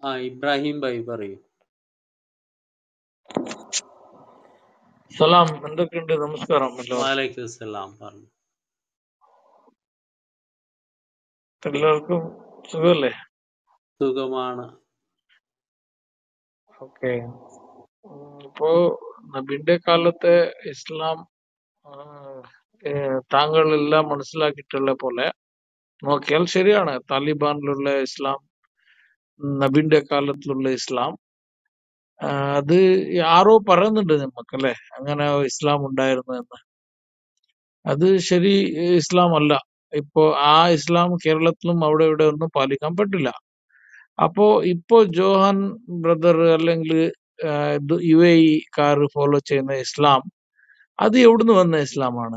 ആ ഇബ്രാഹിം ഭായി പറയൂ സലാം എന്തൊക്കെയുണ്ട് നമസ്കാരം എല്ലാവർക്കും വാലൈക്കും സലാം പറഞ്ഞു എല്ലാവർക്കും സുഖമല്ലേ സുഖമാണ് ഓക്കെ ഇപ്പോ നബിന്റെ കാലത്തെ ഇസ്ലാം ആ, ഏ, താങ്കൾ എല്ലാം മനസ്സിലാക്കിയിട്ടുള്ള പോലെ നോക്കിയാൽ ശരിയാണ് താലിബാനിലുള്ള ഇസ്ലാം നബിന്റെ കാലത്തിലുള്ള ഇസ്ലാം ആ, അത് ആരോ പറയുന്നുണ്ട് നമുക്കല്ലേ അങ്ങനെ ഇസ്ലാം ഉണ്ടായിരുന്നു എന്ന് അത് ശരി ഇസ്ലാം അല്ല ഇപ്പോ ആ ഇസ്ലാം കേരളത്തിലും അവിടെ ഇവിടെ ഒന്നും പാലിക്കാൻ പറ്റില്ല അപ്പോ ഇപ്പോ ജോഹാൻ ബ്രദർ അല്ലെങ്കിൽ യു എ കാർ ഫോളോ ചെയ്യുന്ന ഇസ്ലാം അത് എവിടുന്ന് വന്ന ഇസ്ലാമാണ്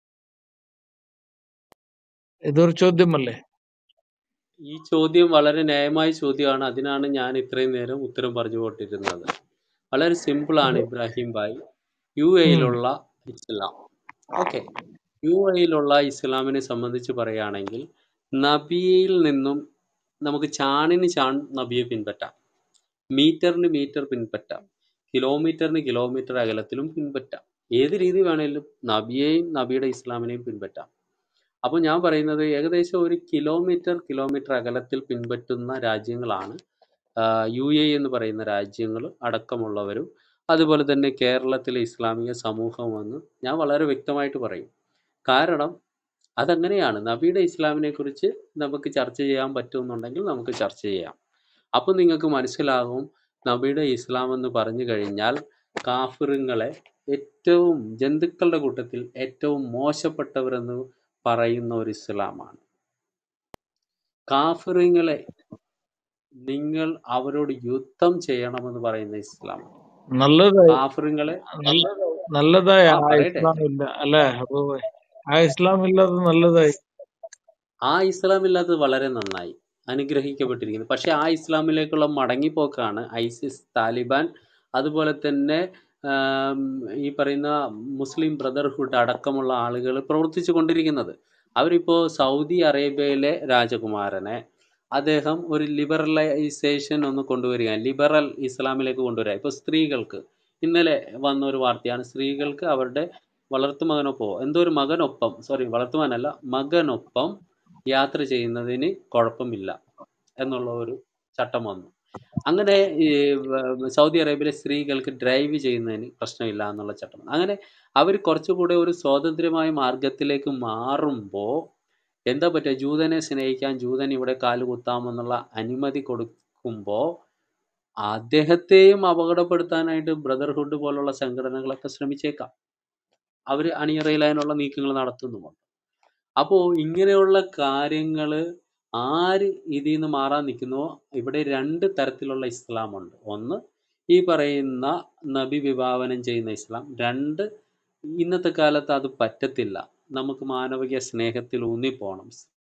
ഇതൊരു ചോദ്യമല്ലേ ഈ ചോദ്യം വളരെ ന്യായമായ ചോദ്യമാണ് അതിനാണ് ഞാൻ ഇത്രയും നേരം ഉത്തരം പറഞ്ഞു കൊണ്ടിരുന്നത് വളരെ സിമ്പിൾ ആണ് ഇബ്രാഹിം ഭായ് യു ഉം. എയിലുള്ള ഇസ്ലാം ഓക്കെ യു എയിലുള്ള ഇസ്ലാമിനെ സംബന്ധിച്ച് പറയുകയാണെങ്കിൽ നബിയിൽ നിന്നും നമുക്ക് ചാണിന് ചാൺ നബിയെ പിൻപറ്റാം മീറ്ററിന് മീറ്റർ പിൻപറ്റാം കിലോമീറ്ററിന് കിലോമീറ്റർ അകലത്തിലും പിൻപറ്റാം ഏത് രീതി വേണേലും നബിയെയും നബിയുടെ ഇസ്ലാമിനെയും പിൻപറ്റാം അപ്പോൾ ഞാൻ പറയുന്നത് ഏകദേശം ഒരു കിലോമീറ്റർ കിലോമീറ്റർ അകലത്തിൽ പിൻപറ്റുന്ന രാജ്യങ്ങളാണ് യു എ എന്ന് പറയുന്ന രാജ്യങ്ങൾ അടക്കമുള്ളവരും അതുപോലെ തന്നെ കേരളത്തിലെ ഇസ്ലാമിക സമൂഹമെന്ന് ഞാൻ വളരെ വ്യക്തമായിട്ട് പറയും കാരണം അതങ്ങനെയാണ് നബിയുടെ ഇസ്ലാമിനെ കുറിച്ച് നമുക്ക് ചർച്ച ചെയ്യാൻ പറ്റുമെന്നുണ്ടെങ്കിൽ നമുക്ക് ചർച്ച ചെയ്യാം അപ്പോൾ നിങ്ങൾക്ക് മനസ്സിലാകും നബിയുടെ ഇസ്ലാം എന്ന് പറഞ്ഞു കഴിഞ്ഞാൽ കാഫിറുങ്ങളെ ഏറ്റവും ജന്തുക്കളുടെ കൂട്ടത്തിൽ ഏറ്റവും മോശപ്പെട്ടവരെന്ന് പറയുന്ന ഒരു ഇസ്ലാമാണ് കാഫിറുകളെ നിങ്ങൾ അവരോട് യുദ്ധം ചെയ്യണമെന്ന് പറയുന്ന ഇസ്ലാം നല്ലതായി കാഫിറുകളെ നല്ല- നല്ലതായി ആ ആ പറയട്ടെ ഇസ്ലാം ഇല്ല അല്ലെ അപ്പൊ ആ ഇസ്ലാം ഇല്ലാതെ നല്ലതായി ആ ഇസ്ലാം ഇല്ലാത്തത് വളരെ നന്നായി അനുഗ്രഹിക്കപ്പെട്ടിരിക്കുന്നു പക്ഷെ ആ ഇസ്ലാമിലേക്കുള്ള മടങ്ങിപ്പോക്കാണ് ഐസിസ് താലിബാൻ അതുപോലെ തന്നെ ആം, ഈ പറയുന്ന മുസ്ലിം ബ്രദർഹുഡ് അടക്കമുള്ള ആളുകൾ പ്രവർത്തിച്ചു കൊണ്ടിരിക്കുന്നത് അവരിപ്പോൾ സൗദി അറേബ്യയിലെ രാജകുമാരനെ അദ്ദേഹം ഒരു ലിബറലൈസേഷൻ ഒന്ന് കൊണ്ടുവരിക ലിബറൽ ഇസ്ലാമിലേക്ക് കൊണ്ടുവരിക ഇപ്പോൾ സ്ത്രീകൾക്ക് ഇന്നലെ വന്ന ഒരു വാർത്തയാണ് സ്ത്രീകൾക്ക് അവരുടെ വളർത്തുമകനൊപ്പമോ എന്തോ ഒരു മകനൊപ്പം സോറി വളർത്തുമകനല്ല മകനൊപ്പം യാത്ര ചെയ്യുന്നതിന് കുഴപ്പമില്ല എന്നുള്ള ഒരു ചട്ടം വന്നു അങ്ങനെ ഈ വ- സൗദി അറേബ്യയിലെ സ്ത്രീകൾക്ക് ഡ്രൈവ് ചെയ്യുന്നതിന് പ്രശ്നമില്ല എന്നുള്ള ചട്ടം വന്നു. അങ്ങനെ അവർ കുറച്ചുകൂടെ ഒരു സ്വാതന്ത്ര്യമായ മാർഗത്തിലേക്ക് മാറുമ്പോൾ എന്താ പറ്റുക ജൂതനെ സ്നേഹിക്കാൻ ജൂതൻ ഇവിടെ കാല് കുത്താമെന്നുള്ള അനുമതി കൊടുക്കുമ്പോൾ അദ്ദേഹത്തെയും അപകടപ്പെടുത്താനായിട്ട് ബ്രദർഹുഡ് പോലുള്ള സംഘടനകളൊക്കെ ശ്രമിച്ചേക്കാം അവർ അണിയറയിലതിനുള്ള നീക്കങ്ങൾ നടത്തുന്നുമുണ്ട് അപ്പോൾ ഇങ്ങനെയുള്ള കാര്യങ്ങൾ ആര് ഇതിൽ നിന്ന് മാറാൻ നിൽക്കുന്നുവോ ഇവിടെ രണ്ട് തരത്തിലുള്ള ഇസ്ലാമുണ്ട് ഒന്ന് ഈ പറയുന്ന നബി വിഭാവനം ചെയ്യുന്ന ഇസ്ലാം രണ്ട് ഇന്നത്തെ കാലത്ത് അത് പറ്റത്തില്ല നമുക്ക് മാനവിക സ്നേഹത്തിൽ ഊന്നിപ്പോണം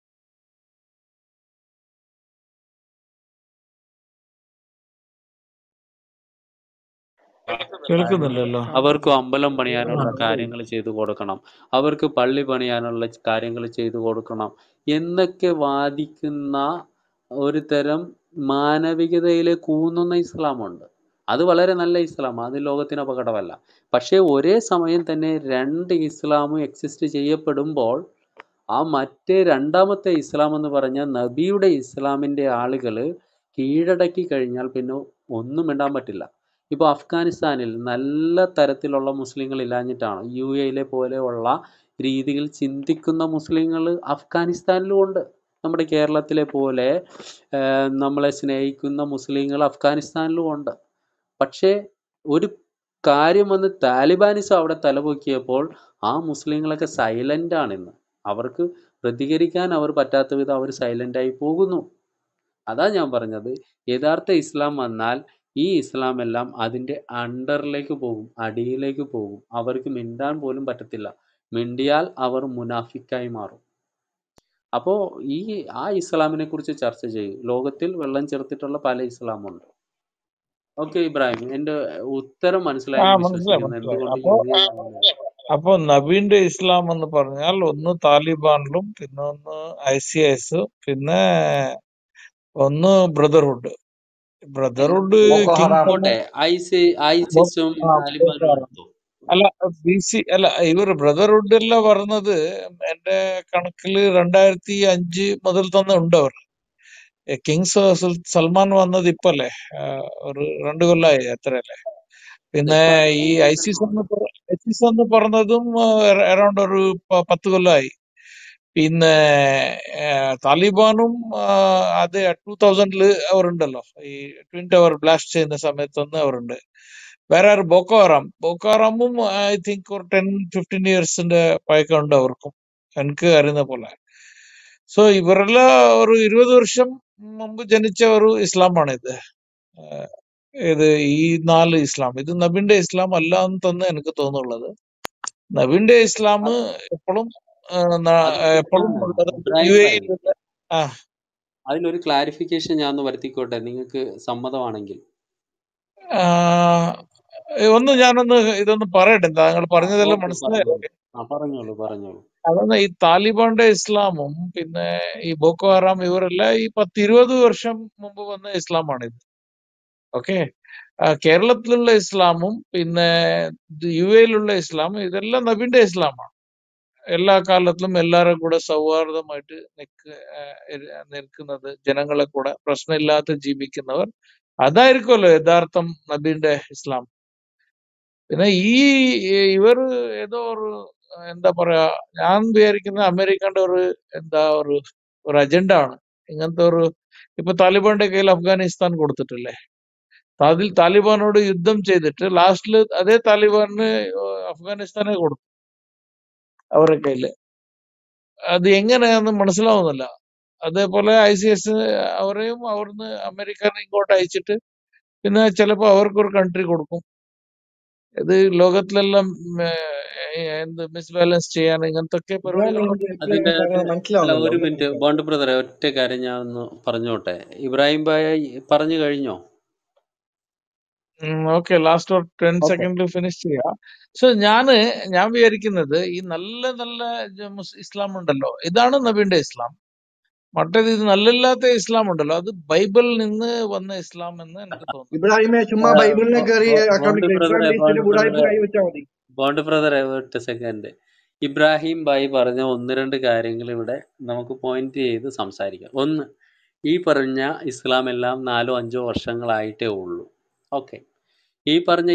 കേൾക്കുന്നില്ലല്ലോ അവർക്ക് അമ്പലം പണിയാനുള്ള കാര്യങ്ങൾ ചെയ്തു കൊടുക്കണം അവർക്ക് പള്ളി പണിയാനുള്ള കാര്യങ്ങൾ ചെയ്തു കൊടുക്കണം എന്നൊക്കെ വാദിക്കുന്ന ഒരു തരം മാനവികതയിലേക്ക് ഊന്നുന്ന ഇസ്ലാമുണ്ട് അത് വളരെ നല്ല ഇസ്ലാം അത് ലോകത്തിന് അപകടമല്ല പക്ഷേ ഒരേ സമയം തന്നെ രണ്ട് ഇസ്ലാമും എക്സിസ്റ്റ് ചെയ്യപ്പെടുമ്പോൾ ആ മറ്റേ രണ്ടാമത്തെ ഇസ്ലാം എന്ന് പറഞ്ഞാൽ നബിയുടെ ഇസ്ലാമിൻ്റെ ആളുകൾ കീഴടക്കി കഴിഞ്ഞാൽ പിന്നെ ഒന്നും മിണ്ടാൻ പറ്റില്ല ഇപ്പോൾ അഫ്ഗാനിസ്ഥാനിൽ നല്ല തരത്തിലുള്ള മുസ്ലിങ്ങൾ ഇല്ലാഞ്ഞിട്ടാണ് യു എയിലെ പോലെയുള്ള രീതിയിൽ ചിന്തിക്കുന്ന മുസ്ലിങ്ങൾ അഫ്ഗാനിസ്ഥാനിലും ഉണ്ട് നമ്മുടെ കേരളത്തിലെ പോലെ ഏർ നമ്മളെ സ്നേഹിക്കുന്ന മുസ്ലിങ്ങൾ അഫ്ഗാനിസ്ഥാനിലും ഉണ്ട് പക്ഷേ ഒരു കാര്യം വന്ന് താലിബാനിസം അവിടെ തലപൊക്കിയപ്പോൾ ആ മുസ്ലിങ്ങളൊക്കെ സൈലന്റ് ആണ് ഇന്ന് അവർക്ക് പ്രതികരിക്കാൻ അവർ പറ്റാത്ത വിധം അവർ സൈലന്റ് ആയി പോകുന്നു അതാ ഞാൻ പറഞ്ഞത് യഥാർത്ഥ ഇസ്ലാം വന്നാൽ ഈ ഇസ്ലാം എല്ലാം അതിൻ്റെ അണ്ടറിലേക്ക് പോകും അടിയിലേക്ക് പോകും അവർക്ക് മിണ്ടാൻ പോലും പറ്റത്തില്ല മിണ്ടിയാൽ അവർ മുനാഫിക്കായി മാറും അപ്പോൾ ഈ ആ ഇസ്ലാമിനെ കുറിച്ച് ചർച്ച ചെയ്യും ലോകത്തിൽ വെള്ളം ചേർത്തിട്ടുള്ള പല ഇസ്ലാമുണ്ട് ഓക്കെ ഇബ്രാഹിം എൻ്റെ ഉത്തരം ആ മനസ്സിലായി മനസ്സിലായി വിശ്വസിക്കുന്നു മനസ്സിലായി എന്തുകൊണ്ട് അപ്പൊ യു എ അങ്ങനെയാണ് അപ്പൊ നബീന്റെ ഇസ്ലാം എന്ന് പറഞ്ഞാൽ ഒന്ന് താലിബാനിലും പിന്നെ ഒന്ന് ഐ സി എസ് പിന്നെ ഒന്ന് ബ്രദർഹുഡ് നിങ്ങൾ ബ്രദർഹുഡ് ബോക്കോ കിങ് ഹറാം പോട്ടെ സൽമാൻ ഐസി ബോ- ഐസിസും ആ, താലിബാനും ബോക്കോ ഹറാം എടുത്തു അല്ല ബി സി അല്ല ഇവർ ബ്രദർഹുഡ് എല്ലാം പറഞ്ഞത് എന്റെ കണക്കില് രണ്ടായിരത്തി അഞ്ച് മുതൽ തന്നെ ഉണ്ട് അവർ ഏ, കിങ് സ- സുൽ- സൽമാൻ വന്നത് ഇപ്പല്ലേ ആ, ഒരു രണ്ടു കൊല്ലായി അത്രയല്ലേ പിന്നെ ഇപ്പൊ ഈ ഐസിസ് എന്ന് പറ- ഐസിസ് എന്ന് പറഞ്ഞതും അറൗണ്ട് ഒരു പ- പത്ത് കൊല്ലമായി പിന്നെ ആ, താലിബാനും ആ, അത് ടൂ തൗസൻഡില് അവരുണ്ടല്ലോ ഈ ട്വിൻ ടവർ ബ്ലാസ്റ്റ് ചെയ്യുന്ന സമയത്തൊന്ന് അവരുണ്ട് വേറെ ആര് ബോക്കോ ഹറാം ബോക്കോ ഹറാമും ഐ തിങ്ക് ഒരു ടെൻ ഫിഫ്റ്റീൻ ഇയേഴ്സിന്റെ പഴക്കമുണ്ട് അവർക്കും എനിക്ക് അറിയുന്ന പോലെ സോ ഇവരെല്ലാം ഒരു ഇരുപത് വർഷം മുമ്പ് ജനിച്ച ഒരു ഇസ്ലാമാണ് ഇത് ആഹ് ഇത് ഈ നാല് ഇസ്ലാം ഇത് നബിന്റെ ഇസ്ലാം അല്ല എന്ന് തന്നെ എനിക്ക് തോന്നുള്ളത് നബിന്റെ ഇസ്ലാം അത് എപ്പോഴും അത് എപ്പോഴും ഇബ്രാ- ഉള്ളത് ഇബ്രാഹിം യു ഭായി എ ആ അതിലൊരു ക്ലാരിഫിക്കേഷൻ ഞാൻ ഒന്ന് വരുത്തിക്കോട്ടെ നിങ്ങൾക്ക് സമ്മതമാണെങ്കിൽ ആ, ഒന്ന് ഞാനൊന്ന് ഇതൊന്ന് പറയട്ടെ താങ്കൾ ആ പറഞ്ഞതെല്ലാം ഓക്കെ മനസ്സിലായോ പറഞ്ഞോളൂ ആ പറഞ്ഞോളൂ പറഞ്ഞോളൂ അതെന്ന് ഈ താലിബാന്റെ ഇസ്ലാമും പിന്നെ ഈ ബോക്കോ ഹറാം ഇവരെല്ലാം ഈ പത്ത് ഇരുപത് വർഷം മുമ്പ് വന്ന ഇസ്ലാമാണ് ഇത് ഓക്കെ കേരളത്തിലുള്ള ഇസ്ലാമും പിന്നെ യു എയിലുള്ള ഇസ്ലാമും ഇതെല്ലാം നബിന്റെ ഇസ്ലാമാണ് എല്ലാ കാലത്തിലും എല്ലാവരും കൂടെ സൗഹാർദ്ദമായിട്ട് നിൽക്ക നിൽക്കുന്നത് ജനങ്ങളെ കൂടെ പ്രശ്നമില്ലാതെ ജീവിക്കുന്നവർ അതായിരിക്കുമല്ലോ യഥാർത്ഥം നബിന്റെ ഇസ്ലാം പിന്നെ ഈ ഇവർ ഏതോ ഒരു എന്താ പറയാ ഞാൻ വിചാരിക്കുന്ന അമേരിക്കന്റെ ഒരു എന്താ ഒരു ഒരു അജണ്ട ആണ് ഇങ്ങനത്തെ ഒരു ഇപ്പൊ താലിബാന്റെ കയ്യിൽ അഫ്ഗാനിസ്ഥാൻ കൊടുത്തിട്ടില്ലേ അതിൽ താലിബാനോട് യുദ്ധം ചെയ്തിട്ട് ലാസ്റ്റില് അതേ താലിബാനിന് അഫ്ഗാനിസ്ഥാനെ കൊടുത്തു അവരുടെ കയ്യില് അത് എങ്ങനെയാന്ന് മനസ്സിലാവുന്നില്ല അതേപോലെ ഐ സി എസ് അവരെയും അവിടുന്ന് അമേരിക്കനെ ഇങ്ങോട്ട് അയച്ചിട്ട് പിന്നെ ചിലപ്പോ അവർക്കൊരു കൺട്രി കൊടുക്കും ഇത് ലോകത്തിലെല്ലാം ഉം, ഏഹ്, എന്ത് മിസ്ബാലൻസ് ചെയ്യാൻ ഇങ്ങനത്തെ ഒക്കെ ഇബ്രാഹിം പരിപാടികളുണ്ട് എനിക്ക് അതിന്റെ താങ്കളെ അല്ല മനസ്സിലാവുന്നില്ല ഒരു ഒന്ന് മിനിറ്റ് നോക്കാം ബോണ്ട് ബ്രദറെ ഒറ്റ കാര്യം ഞാൻ ഒന്ന് പറഞ്ഞോട്ടെ ഇബ്രാഹിം ഭായി പറഞ്ഞു കഴിഞ്ഞോ ഓക്കെ ലാസ്റ്റ് ഒരു ടെൻ ഓക്കെ സെക്കൻഡ് ഫിനിഷ് ചെയ്യാം സോ ഞാന് ഞാൻ വിചാരിക്കുന്നത് ഈ നല്ല നല്ല ജ- മുസ് ഇസ്ലാം ഉണ്ടല്ലോ ഇതാണ് നബിന്റെ ഇസ്ലാം മറ്റേത് ഇത് നല്ലില്ലാത്ത ഇസ്ലാം ഉണ്ടല്ലോ അത് ബൈബിളിൽ നിന്ന് വന്ന ഇസ്ലാം എന്ന് എനിക്ക് തോന്നുന്നു ഇബ്രാഹിമെ ചുമ്മാ ആ, ബൈബിളിനെ ബോ- കയറി ബോ- ബോണ്ട് ആക്രമിക്കുക ഇസ്ലാം ബ്രദറെ ദേശത്തിന്റെ ബോണ്ട് ഉടായ്പ ബ്രദറെ കൈവച്ചാൽ മതി ബോണ്ട് ബ്രദറെ ഒറ്റ സെക്കൻഡ് ഇബ്രാഹിം ഭായി പറഞ്ഞ ഒന്ന് രണ്ട് കാര്യങ്ങൾ ഇവിടെ നമുക്ക് പോയിന്റ് ചെയ്ത് സംസാരിക്കാം ഒന്ന് ഈ പറഞ്ഞ ഇസ്ലാം എല്ലാം നാലോ അഞ്ചോ വർഷങ്ങളായിട്ടേ ഉള്ളൂ ഓക്കെ ഈ പറഞ്ഞ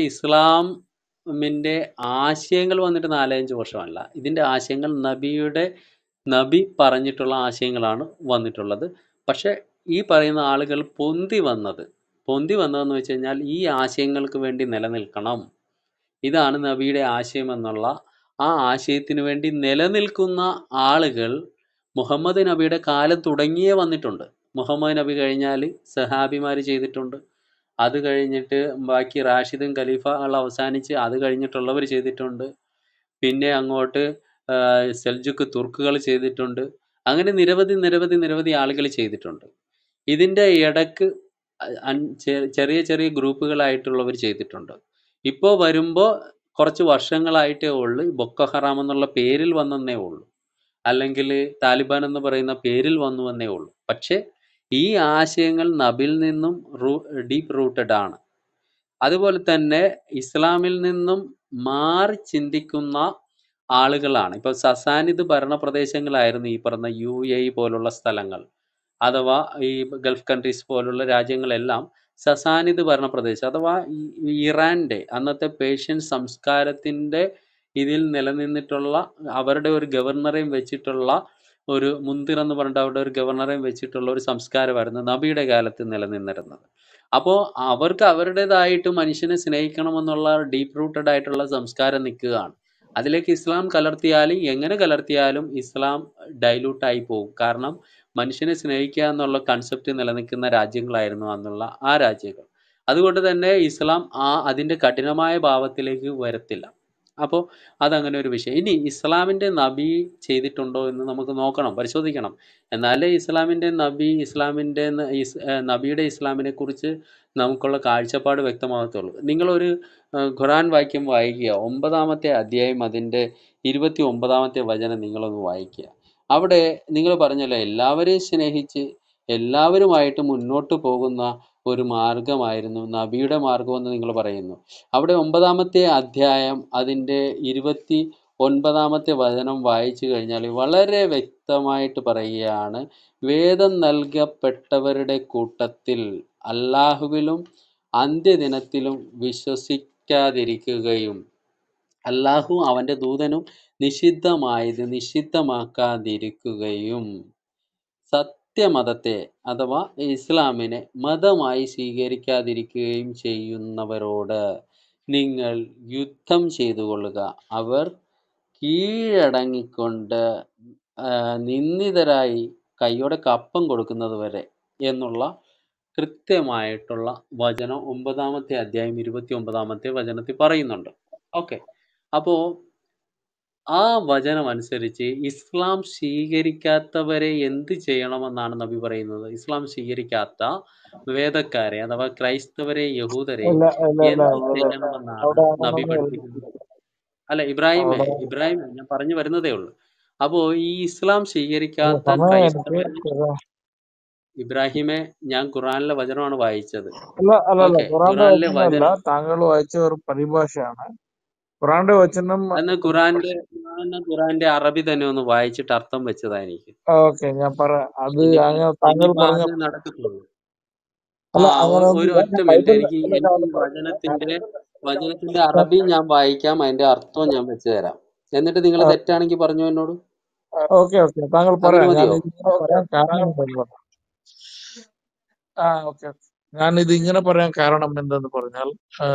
ഇസ്ലാമിൻ്റെ ആശയങ്ങൾ വന്നിട്ട് നാലഞ്ച് വർഷമല്ല ഇതിൻ്റെ ആശയങ്ങൾ നബിയുടെ നബി പറഞ്ഞിട്ടുള്ള ആശയങ്ങളാണ് വന്നിട്ടുള്ളത് പക്ഷേ ഈ പറയുന്ന ആളുകൾ പൊന്തി വന്നത് പൊന്തി വന്നതെന്ന് വെച്ച് കഴിഞ്ഞാൽ ഈ ആശയങ്ങൾക്ക് വേണ്ടി നിലനിൽക്കണം ഇതാണ് നബിയുടെ ആശയം എന്നുള്ള ആ ആശയത്തിന് വേണ്ടി നിലനിൽക്കുന്ന ആളുകൾ മുഹമ്മദ് നബിയുടെ കാലം തുടങ്ങിയേ വന്നിട്ടുണ്ട് മുഹമ്മദ് നബി കഴിഞ്ഞാൽ സഹാബിമാർ ചെയ്തിട്ടുണ്ട് അത് കഴിഞ്ഞിട്ട് ബാക്കി റാഷിദും ഖലീഫകൾ അവസാനിച്ച് അത് കഴിഞ്ഞിട്ടുള്ളവർ ചെയ്തിട്ടുണ്ട് പിന്നെ അങ്ങോട്ട് ആ, സെൽജുക്ക് തുർക്കുകൾ ചെയ്തിട്ടുണ്ട് അങ്ങനെ നിരവധി നിരവധി നിരവധി ആളുകൾ ചെയ്തിട്ടുണ്ട് ഇതിൻ്റെ ഇടക്ക് അൻ- ചെ- ചെറിയ ചെറിയ ഗ്രൂപ്പുകളായിട്ടുള്ളവർ ചെയ്തിട്ടുണ്ട് ഇപ്പോൾ വരുമ്പോൾ കുറച്ച് വർഷങ്ങളായിട്ടേ ഉള്ളൂ ഈ ബൊക്ക ഹറാം എന്നുള്ള പേരിൽ വന്നെന്നേ ഉള്ളൂ അല്ലെങ്കിൽ താലിബാൻ എന്ന് പറയുന്ന പേരിൽ വന്നു എന്നേ ഉള്ളൂ പക്ഷേ ഈ ആശയങ്ങൾ നബിൽ നിന്നും റൂ ഡീപ്പ് റൂട്ടഡ് ആണ് അതുപോലെ തന്നെ ഇസ്ലാമിൽ നിന്നും മാറി ചിന്തിക്കുന്ന ആളുകളാണ് ഇപ്പോൾ സസാനിത് ഭരണ പ്രദേശങ്ങളായിരുന്നു ഈ പറഞ്ഞ യു എ ഇ പോലുള്ള സ്ഥലങ്ങൾ അഥവാ ഈ ഗൾഫ് കൺട്രീസ് പോലുള്ള രാജ്യങ്ങളെല്ലാം സസാനിത് ഭരണ പ്രദേശം അഥവാ ഈ ഈ ഇറാൻ്റെ അന്നത്തെ പേർഷ്യൻ സംസ്കാരത്തിൻ്റെ ഇതിൽ നിലനിന്നിട്ടുള്ള അവരുടെ ഒരു ഗവർണറെയും വെച്ചിട്ടുള്ള ഒരു മുന്തിർ എന്ന് പറഞ്ഞിട്ട് അവിടെ ഒരു ഗവർണറെയും വെച്ചിട്ടുള്ള ഒരു സംസ്കാരമായിരുന്നു നബിയുടെ കാലത്ത് നിലനിന്നിരുന്നത് അപ്പോൾ അവർക്ക് അവരുടേതായിട്ട് മനുഷ്യനെ സ്നേഹിക്കണമെന്നുള്ള ഡീപ്പ് റൂട്ടഡ് ആയിട്ടുള്ള സംസ്കാരം നിൽക്കുകയാണ് അതിലേക്ക് ഇസ്ലാം കലർത്തിയാൽ എങ്ങനെ കലർത്തിയാലും ഇസ്ലാം ഡൈലൂട്ടായി പോകും കാരണം മനുഷ്യനെ സ്നേഹിക്കുക എന്നുള്ള കൺസെപ്റ്റ് നിലനിൽക്കുന്ന രാജ്യങ്ങളായിരുന്നു അന്നുള്ള ആ രാജ്യങ്ങൾ അതുകൊണ്ട് തന്നെ ഇസ്ലാം ആ അതിൻ്റെ കഠിനമായ ഭാവത്തിലേക്ക് വരത്തില്ല അപ്പോൾ അതങ്ങനെ ഒരു വിഷയം ഇനി ഇസ്ലാമിൻ്റെ നബി ചെയ്തിട്ടുണ്ടോ എന്ന് നമുക്ക് നോക്കണം പരിശോധിക്കണം എന്നാലേ ഇസ്ലാമിൻ്റെ നബി ഇസ്ലാമിൻ്റെ ന- ഇസ് ഏഹ് നബിയുടെ ഇസ്ലാമിനെ കുറിച്ച് നമുക്കുള്ള കാഴ്ചപ്പാട് വ്യക്തമാകത്തുള്ളൂ നിങ്ങളൊരു ഏഹ് ഖുറാൻ വാക്യം വായിക്കുക ഒമ്പതാമത്തെ അധ്യായം അതിൻ്റെ ഇരുപത്തി ഒമ്പതാമത്തെ വചനം നിങ്ങളൊന്ന് വായിക്കുക അവിടെ നിങ്ങൾ പറഞ്ഞല്ലോ എല്ലാവരെയും സ്നേഹിച്ച് എല്ലാവരുമായിട്ട് മുന്നോട്ട് പോകുന്ന ഒരു മാർഗമായിരുന്നു നബിയുടെ മാർഗമെന്ന് നിങ്ങൾ പറയുന്നു അവിടെ ഒമ്പതാമത്തെ അധ്യായം അതിൻ്റെ ഇരുപത്തി ഒൻപതാമത്തെ വചനം വായിച്ചു കഴിഞ്ഞാൽ വളരെ വ്യക്തമായിട്ട് പറയുകയാണ് വേദം നൽകപ്പെട്ടവരുടെ കൂട്ടത്തിൽ അല്ലാഹുവിലും അന്ത്യദിനത്തിലും വിശ്വസിക്കാതിരിക്കുകയും അല്ലാഹു അവൻ്റെ ദൂതനും നിഷിദ്ധമായത് നിഷിദ്ധമാക്കാതിരിക്കുകയും സത്യമതത്തെ അഥവാ ഇസ്ലാമിനെ മതമായി സ്വീകരിക്കാതിരിക്കുകയും ചെയ്യുന്നവരോട് നിങ്ങൾ യുദ്ധം ചെയ്തു കൊള്ളുക അവർ കീഴടങ്ങിക്കൊണ്ട് ആ, നിന്ദിതരായി കൈയോടെ കപ്പം കൊടുക്കുന്നത് വരെ എന്നുള്ള കൃത്യമായിട്ടുള്ള വചനം ഒമ്പതാമത്തെ അധ്യായം ഇരുപത്തി ഒമ്പതാമത്തെ വചനത്തിൽ പറയുന്നുണ്ട് ഓക്കെ അപ്പോൾ ആ വചനം അനുസരിച്ച് ഇസ്ലാം സ്വീകരിക്കാത്തവരെ എന്ത് ചെയ്യണമെന്നാണ് നബി പറയുന്നത് ഇസ്ലാം സ്വീകരിക്കാത്ത വേദക്കാരെ അഥവാ ക്രൈസ്തവരെ യഹൂദരെ ഇല്ല ഇല്ല ഇല്ല എന്ത് ഇവിടെ ചെയ്യണമെന്നാണ് അവിടെ നബി അങ്ങനൊന്നും പഠിപ്പിക്കുന്നത് അല്ല ഇബ്രാഹിമേ അവിടെ ഇബ്രാഹിം ഞാൻ പറഞ്ഞു വരുന്നതേ ഉള്ളൂ അപ്പോൾ ഈ ഇസ്ലാം ഇല്ല, സ്വീകരിക്കാത്ത സമയം എനിക്ക് ക്രൈസ്തവരെ ഇതാ. ഇബ്രാഹിമെ ഞാൻ ഖുറാനിലെ വചനമാണ് വായിച്ചത് അല്ല അല്ല അല്ല ഓക്കെ ഖുറാന്റെ ഖുറാനിലെ വചനമല്ല വചനം താങ്കൾ വായിച്ച ഒരു പരിഭാഷയാണ് ഖുറാന്റെ വചനം എന്നാ ഖുറാന്റെ എന്നാ ഖുറാന്റെ അറബി തന്നെ ഒന്ന് വായിച്ചിട്ട് അർത്ഥം വെച്ചതാ എനിക്ക് ഓക്കെ ഞാൻ പറയാം അത് ഇനിയിപ്പോ അങ്ങനെ താങ്കൾ ഇനിയിപ്പോ പറഞ്ഞ അതേ നടക്കത്തുള്ളൂ ആ അല്ല ഒ- അങ്ങനെ ഒരു ഒന്നുമില്ല ഒറ്റ ഞാൻ മിനിറ്റ് ബൈബിളിൽ എനിക്ക് അല്ല എനിക്ക് ഞാൻ ഈ വചനത്തിന്റെ വചനത്തിന്റെ ഞാൻ- അറബി ഞാൻ വായിക്കാം അതിന്റെ അർത്ഥവും ഞാൻ വെച്ച് തരാം എന്നിട്ട് നിങ്ങൾ ആ, തെറ്റാണെങ്കിൽ പറഞ്ഞു എന്നോട് ഓക്കെ ഓക്കെ താങ്കൾ അങ്ങനെ പറയാം ഞാൻ മതിയോ ഇതിങ്ങനെ പറയാൻ കാരണം എന്തെന്ന് പറയാം ആ ഓക്കെ ഞാൻ ഇത് ഇങ്ങനെ പറയാൻ കാരണം എന്തെന്ന് പറഞ്ഞാൽ ആ,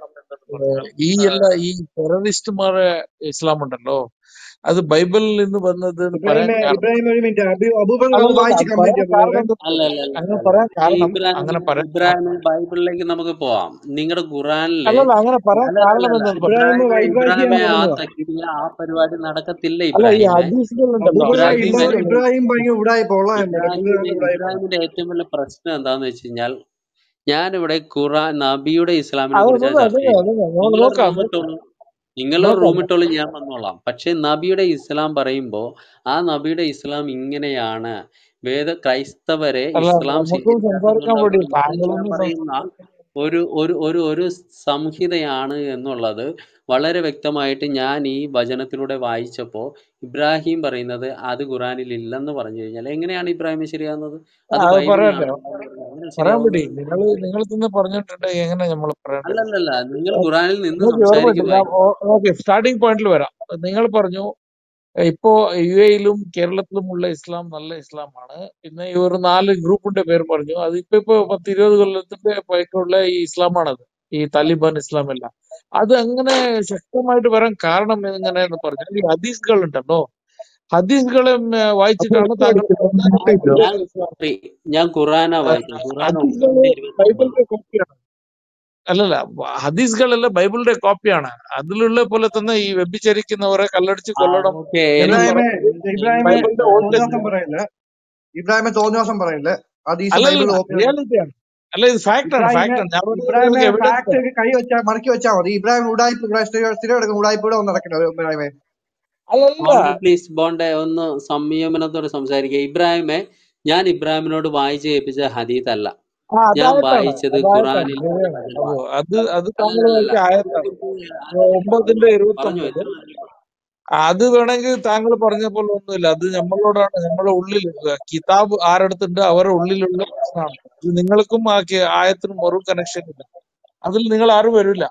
ഏഹ്, ഈ എല്ലാ ഈ ടെററിസ്റ്റുമാരെ ഇസ്ലാം ഉണ്ടല്ലോ അത് ബൈബിളിൽ നിന്ന് വന്നത് എന്ന് പറയാൻ ഇബ്രാഹിമെ കാരണം ഇബ്രാഹിം ഒരു മിനിറ്റ് അബി അബൂബക്കർ ഒന്ന് അല്ലല്ല വായിച്ച് അത് കംപ്ലീറ്റ് പറയാൻ ചെയ്യാം കാരണം ബ്രദറെ എന്തെന്ന് അല്ല അല്ല അല്ല അങ്ങനെ അല്ല പറയാൻ കാരണം ഇബ്രാഹിം അങ്ങനെ പറയാൻ ഇബ്രാഹിം ബൈബിളിലേക്ക് നമുക്ക് പോവാം നിങ്ങളുടെ ഖുറാനിലെ അല്ലല്ല അങ്ങനെ പറയാൻ അല്ല അല്ല കാരണം അല്ല എന്തെന്ന് പറയാം ഇബ്രാഹിം ഇബ്രാഹിമെ വൈറ്റ് വാഷ് ഇബ്രാഹിമെ ചെയ്യാൻ ആ തുടങ്ങുക തക്കിയ ആ പരിപാടി നടക്കത്തില്ല അല്ല ഈ ഇബ്രാഹിമെ ഹദീസുകൾ ഉണ്ടല്ലോ അബൂബക്കർ ഇബ്രാഹിമെ ഇബ്രാഹിം ഹദീസുകൾ ഇബ്രാഹിം ഭയങ്കര ഉടായ്പ ഉള്ളതാണ് ഇബ്രാഹിമിന്റെ പുള്ളി ഉടായ്പ ഇബ്രാഹിമിന്റെ ഏറ്റവും വലിയ പ്രശ്നം എന്താന്ന് വെച്ച് കഴിഞ്ഞാൽ ഞാനിവിടെ ഖുറാൻ നബിയുടെ ഇസ്ലാമിനെ അതെ കുറിച്ചാണ് അതെ ചർച്ച അതെ ചെയ്യുന്നത് അതെ നമ്മൾ നിങ്ങൾ നോക്കാം റൂമിട്ടോളൂ നിങ്ങൾ നോക്കാം റൂമിട്ടോളൂ ഞാൻ വന്നോളാം പക്ഷെ നബിയുടെ ഇസ്ലാം പറയുമ്പോൾ ആ നബിയുടെ ഇസ്ലാം ഇങ്ങനെയാണ് വേദ ക്രൈസ്തവരെ അല്ല ഇസ്ലാം നമുക്കും സംസാരിക്കാൻ സ്വീകരിക്കാത്തതുകൊണ്ട് വേണ്ടി ഇസ്ലാം താങ്കളൊന്നും പറയുന്ന സംസാരിക്കാൻ ഒരു ഒരു ഒരു ഒരു സംഹിതയാണ് എന്നുള്ളത് വളരെ വ്യക്തമായിട്ട് ഞാൻ ഈ വചനത്തിലൂടെ വായിച്ചപ്പോൾ ഇബ്രാഹിം പറയുന്നത് അത് ഖുറാനിൽ ഇല്ലെന്ന് പറഞ്ഞു കഴിഞ്ഞാൽ എങ്ങനെയാണ് ഇബ്രാഹിം ശരിയാകുന്നത് അത് അത് പറയട്ടെ ബൈബിളിലാണ് എങ്ങനെ പറയാൻ വേണ്ടി ശരിയാവുന്നത് നിങ്ങൾ നിങ്ങൾ തന്നെ പറഞ്ഞിട്ടുണ്ട് എങ്ങനെ നമ്മൾ പറയേണ്ടത് അല്ലല്ലല്ല നിങ്ങൾ ഖുറാനിൽ നിന്ന് നിങ്ങൾക്ക് ഓർമ്മയുണ്ട് ഞാൻ സംസാരിക്കുമ്പോൾ ഓക്കെ സ്റ്റാർട്ടിംഗ് പോയിന്റിൽ വരാം നിങ്ങൾ പറഞ്ഞു ഇപ്പോ യു എയിലും കേരളത്തിലുമുള്ള ഇസ്ലാം നല്ല ഇസ്ലാമാണ് പിന്നെ ഈ ഒരു നാല് ഗ്രൂപ്പിന്റെ പേര് പറഞ്ഞു അത് ഇപ്പൊ ഇപ്പൊ പത്ത് ഇരുപത് കൊല്ലത്തിന്റെ പഴക്കമുള്ള ഈ ഇസ്ലാമാണത് ഈ താലിബാൻ ഇസ്ലാം എല്ലാം അത് അങ്ങനെ ശക്തമായിട്ട് വരാൻ കാരണം എങ്ങനെയെന്ന് പറഞ്ഞാൽ ഈ ഹദീസുകൾ ഉണ്ടല്ലോ ഹദീസുകളെ ഉം, വായിച്ചിട്ടാണ് താങ്കൾ പറഞ്ഞത് ഞാൻ ഇസ്ലാം ഞാൻ ഖുറാനാ വായിച്ചത് ഖുറാൻ ഹദീസുകൾ ഒമ്പതിന്റെ ഇരുപത്തി ഒമ്പത് ബൈബിളിന്റെ കോപ്പിയാണ് അല്ലല്ല ഹദീസുകളെല്ലാം ബൈബിളിന്റെ കോപ്പിയാണ് അതിലുള്ള പോലെ തന്നെ ഈ വ്യഭിചരിക്കുന്നവരെ കല്ലടിച്ച് ആ കൊല്ലണം ഓക്കെ എന്ന് എനിക്ക് ഇബ്രാഹിമെ ഇബ്രാഹിമെ ബൈബിളിന്റെ ഓൾഡ് തോന്നിവാസം പറയില്ല ഇബ്രാഹിമെ തോന്നിവാസം പറയില്ല ഹദീസ് അല്ലല്ല ബൈബിൾ ഓപ്പൺ റിയാലിറ്റിയാണ് അല്ല ഇത് ഫാക്ട് ആണ് ഇബ്രാഹിമെ ഫാക്ട് ആണ് ഞാൻ പറഞ്ഞത് ഇബ്രാഹിമെ നിങ്ങൾക്ക് എവിഡൻസ് ഫാക്ട് ഒക്കെ കൈ വെച്ചാ മടക്കി വെച്ചാൽ മതി ഇബ്രാഹിം ഉടായ്പ ഇബ്രാഹിം സ്ഥിരം സ്ഥിരം എടുക്കും ഉടായ്പയുടെ ഒന്ന് നടക്കുന്നത് ഇബ്രാഹിമെ അല്ലല്ല ബോണ്ടെ പ്ലീസ് ബോണ്ടെ ഒന്ന് സംയമനത്തോടെ സംസാരിക്കുക ഇബ്രാഹിമെ ഞാൻ ഇബ്രാഹിമിനോട് വായിച്ച് കേൾപ്പിച്ച ഹദീത്ത് അല്ല ആ ഞാൻ അതായിട്ടാണ് വായിച്ചത് അതായിട്ടാണ് ഖുറാനിലെ ശരിയാണ് അപ്പോ വചനമാണ് അത് അത് താങ്കൾ അല്ലല്ല വായിച്ച അതിനെ ആയത്താണ് കുറിച്ച് ഒമ്പതിന്റെ ഇരുപത്തി പറഞ്ഞു ഒമ്പത് എത്ര നേരം അത് വേണമെങ്കിൽ താങ്കൾ പറഞ്ഞ പോലെ ഒന്നുമില്ല അത് നമ്മളോടാണ് നമ്മുടെ ഉള്ളിൽ കിതാബ് ആരടുത്തുണ്ട് അവരുടെ ഉള്ളിലുള്ള പ്രശ്നമാണ് ഇത് നിങ്ങൾക്കും ആ കി- ആയത്തിനും ഒരു കണക്ഷൻ ഇല്ല അതിൽ നിങ്ങൾ ആരും വരില്ല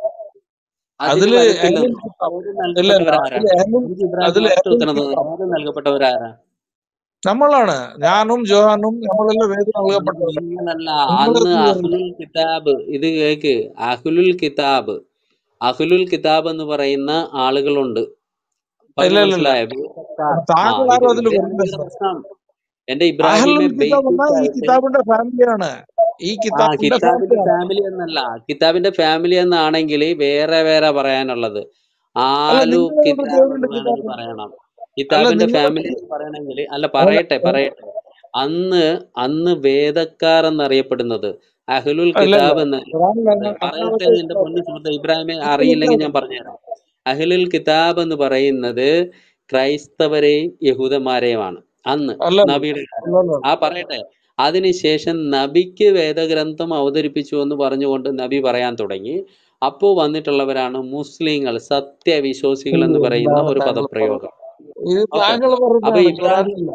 അതിന് അതില് വരത്തില്ലെന്ന് അഹ്ലുൽ കിതാബ് അവര് ഇല്ല ഇല്ല നൽകപ്പെട്ടവരാരാ അതിൽ അഹ്ലുൽ എനിക്ക് ഇബ്രാഹിം അതിൽ ഒറ്റ അഹ്ലുൽ ഉത്തരം തന്നു കിതാബ് അവര് നൽകപ്പെട്ടവരാരാ നമ്മളാണ് ഞാനും ജോഹാനും നമ്മളെല്ലാം വേദന നൽകപ്പെട്ടവരാണ് നിങ്ങളല്ല നിങ്ങൾ അന്ന് എന്ത് അഹ്ലുൽ കിതാബ് ഇത് കേക്ക് അഹ്ലുൽ കിതാബ് അഹ്ലുൽ കിതാബ് എന്ന് പറയുന്ന ആളുകളുണ്ട് പറഞ്ഞു ഇല്ല ഇല്ല ഇല്ല മനസ്സിലായോ വേദക്കാർ ആ താങ്കൾ ഇത് ആരും അതിൽ ഇവിടെയാണ് വരില്ല നിങ്ങളുടെ സാർ പ്രശ്നം എന്റെ ഇബ്രാഹിമെ അഹ്ലുൽ കിതാബ് ബേസിക് എന്നാൽ ഈ ആയിട്ട് കിതാബിന്റെ ഫാമിലിയാണ് ഈ ആ കിതാബിന്റെ കിതാബിന്റെ ഫാമിലിയാണ് ഫാമിലി എന്നല്ല കിതാബിന്റെ ഫാമിലി എന്നാണെങ്കിൽ വേറെ വേറെ പറയാനുള്ളത് അല്ല ആലു നിങ്ങൾ എവിടെ കിതാബ് എന്ന് దేవుడిന്റെ വേണമെങ്കിൽ കിതാബ് പറയണം അല്ല കിതാബിന്റെ നിങ്ങൾ ഫാമിലി എന്ന് പറയണമെങ്കിൽ അല്ല അല്ല പറയട്ടെ പറയട്ടെ അന്ന് അന്ന് വേദക്കാർ എന്നറിയപ്പെടുന്നത് അഹ്ലുൽ അല്ല ഇല്ല കിതാബ് എന്ന് ഖുറാനിൽ അത് അങ്ങ- പറയട്ടെ അങ്ങനത്തെ എന്ന് എന്റെ പൊന്നു സുഹൃത്ത് ഇബ്രാഹിമെ നിക്ക് നിക്ക് അറിയില്ലെങ്കിൽ ഞാൻ പറഞ്ഞുതരാം അഹ്ലുൽ കിതാബ് എന്ന് പറയുന്നത് ക്രൈസ്തവരെയും യഹൂദന്മാരെയുമാണ് അന്ന് അല്ല അല്ല നബിയുടെ കാലത്ത് അല്ല അല്ല ആ പറയട്ടെ അതിനുശേഷം നബിക്ക് വേദഗ്രന്ഥം അവതരിപ്പിച്ചു എന്ന് പറഞ്ഞുകൊണ്ട് നബി പറയാൻ തുടങ്ങി അപ്പോൾ വന്നിട്ടുള്ളവരാണ് മുസ്ലിങ്ങൾ സത്യവിശ്വാസികൾ എന്ന് പറയുന്ന എന്താണ് ഒരു താങ്കൾ പദപ്രയോഗം പറയുന്നത് ഇത് ഓക്കെ താങ്കൾ അപ്പൊ പറഞ്ഞതാണ് ഇബ്രാഹിം ഖുറാനില്ല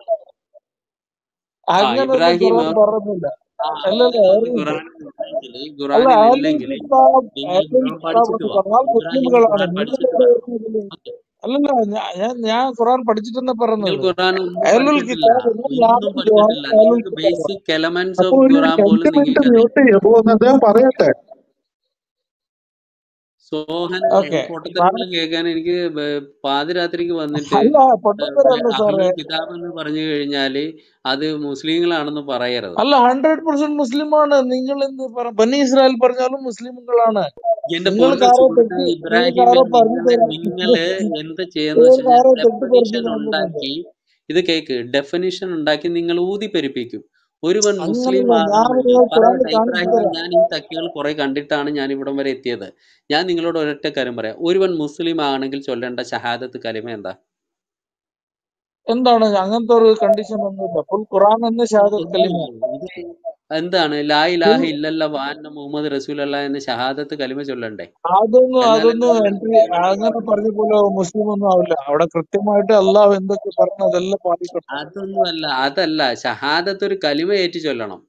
ആ അങ്ങനൊന്നും ഇബ്രാഹിം ഖുറാൻ പറഞ്ഞില്ല ആ അല്ലല്ല അങ്ങനെയൊന്നും ഒരു ഖുറാനിൽ ഇല്ലെങ്കിൽ മിനിറ്റ് അല്ല അഹ്ലുൽ ഖുറാനിൽ ഇല്ലെങ്കിൽ കിതാബ് നിങ്ങൾ അഹ്ലുൽ ഖുറാൻ കിതാബ് പഠിച്ചിട്ട് എന്ന് വാ പറഞ്ഞാൽ ഇബ്രാഹിം ഖുറാൻ മുസ്ലിമുകളാണ് പഠിച്ചിട്ട് വാ നിങ്ങൾ ഓക്കെ അല്ലല്ല ഞാൻ ഞാൻ ഞാൻ ഖുറാൻ പഠിച്ചിട്ടെന്ന് നിങ്ങൾ പറഞ്ഞത് ഖുറാൻ ഒന്നും അഹ്ലുൽ പഠിച്ചിട്ടില്ല കിതാബ് എന്ന് ഞാൻ ഒന്നും ജോഹൻ പഠിച്ചിട്ടില്ല അഹ്ലുൽ നിങ്ങൾക്ക് കിതാബ് ബേസിക് എലമെന്റ്സ് അപ്പൊ ഓഫ് ഒരു ഖുറാൻ രണ്ട് പോലും മിനിറ്റ് നിങ്ങൾക്ക് മ്യൂട്ട് ചെയ്യും അപ്പൊ ഒന്ന് അദ്ദേഹം പറയട്ടെ സോഹന് ഓക്കെ പൊട്ടത്തരങ്ങൾ കേൾക്കാൻ എനിക്ക് ബ- പാതിരാത്രിക്ക് വന്നിട്ട് അല്ല ഏഹ്, പൊട്ടത്തരല്ല സാറേ അഹ്ലുൽ കിതാബ് എന്ന് പറഞ്ഞു കഴിഞ്ഞാല് അത് മുസ്ലിങ്ങളാണെന്ന് പറയരുത് അല്ല ഹൺഡ്രഡ് പെർസെന്റ് മുസ്ലിമാണ് നിങ്ങൾ എന്ത് പറ ബനി ഇസ്രായേൽ പറഞ്ഞാലും മുസ്ലിമുകളാണ് എന്റെ നിങ്ങൾക്ക് പൊന്ന് ആരോ സുഹൃത്തെ തെറ്റ് നിങ്ങൾക്ക് ഇബ്രാഹിമെ ആരോ പറഞ്ഞു നിങ്ങള് തരാൻ നിങ്ങള് എന്ത് ചെയ്യുന്ന വെച്ച് നിങ്ങൾക്ക് കഴിഞ്ഞാൽ ആരോ തെറ്റ് പറഞ്ഞു ഡെഫിനിഷൻ തരുന്നുണ്ട് ഉണ്ടാക്കി ഇത് കേക്ക് ഡെഫിനിഷൻ ഉണ്ടാക്കി നിങ്ങൾ ഊതി പെരുപ്പിക്കും ഒരുവൻ മുസ്ലിം അങ്ങനല്ല ഞാൻ ആകണമെങ്കിൽ നിങ്ങൾ ഖുറാനിൽ പറയട്ടെ കാണിച്ചു ഇബ്രാഹിമെ തരാം ഞാൻ ഈ തക്കുകൾ കുറെ കണ്ടിട്ടാണ് ഞാൻ ഇവിടം വരെ എത്തിയത് ഞാൻ നിങ്ങളോട് ഒരൊറ്റ കാര്യം പറയാം ഒരുവൻ മുസ്ലിം ആണെങ്കിൽ ചൊല്ലേണ്ട ഷഹാദത്ത് കലിമ എന്താ എന്താണ് അങ്ങനത്തെ ഒരു കണ്ടീഷൻ ഒന്നുമില്ല ഫുൾ ഖുറാൻ എന്ന ഷഹാദത്ത് എന്താണ് കലിമ ഇത് എന്താണ് ലാ ഫുൾ ഇലാഹ ഇല്ലല്ല വാന്ന മുഹമ്മദ് റസൂലല്ല എന്ന് ഷഹാദത്ത് കലിമ ചൊല്ലണ്ടേ അതൊന്നും എന്നാലല്ലേ അതൊന്നും നിങ്ങൾ എൻട്രി മുസ്ലിം അങ്ങനെ ആവുള്ളൂ പറഞ്ഞ പോലെ മുസ്ലിം ഒന്നും ആവില്ല അവിടെ കൃത്യമായിട്ട് അള്ളാഹു എന്തൊക്കെ പറഞ്ഞു അതെല്ലാം പാലിക്കണം അതൊന്നുമല്ല അതല്ല ഷഹാദത്ത് ഒരു കലിമ ഏറ്റു ചൊല്ലണം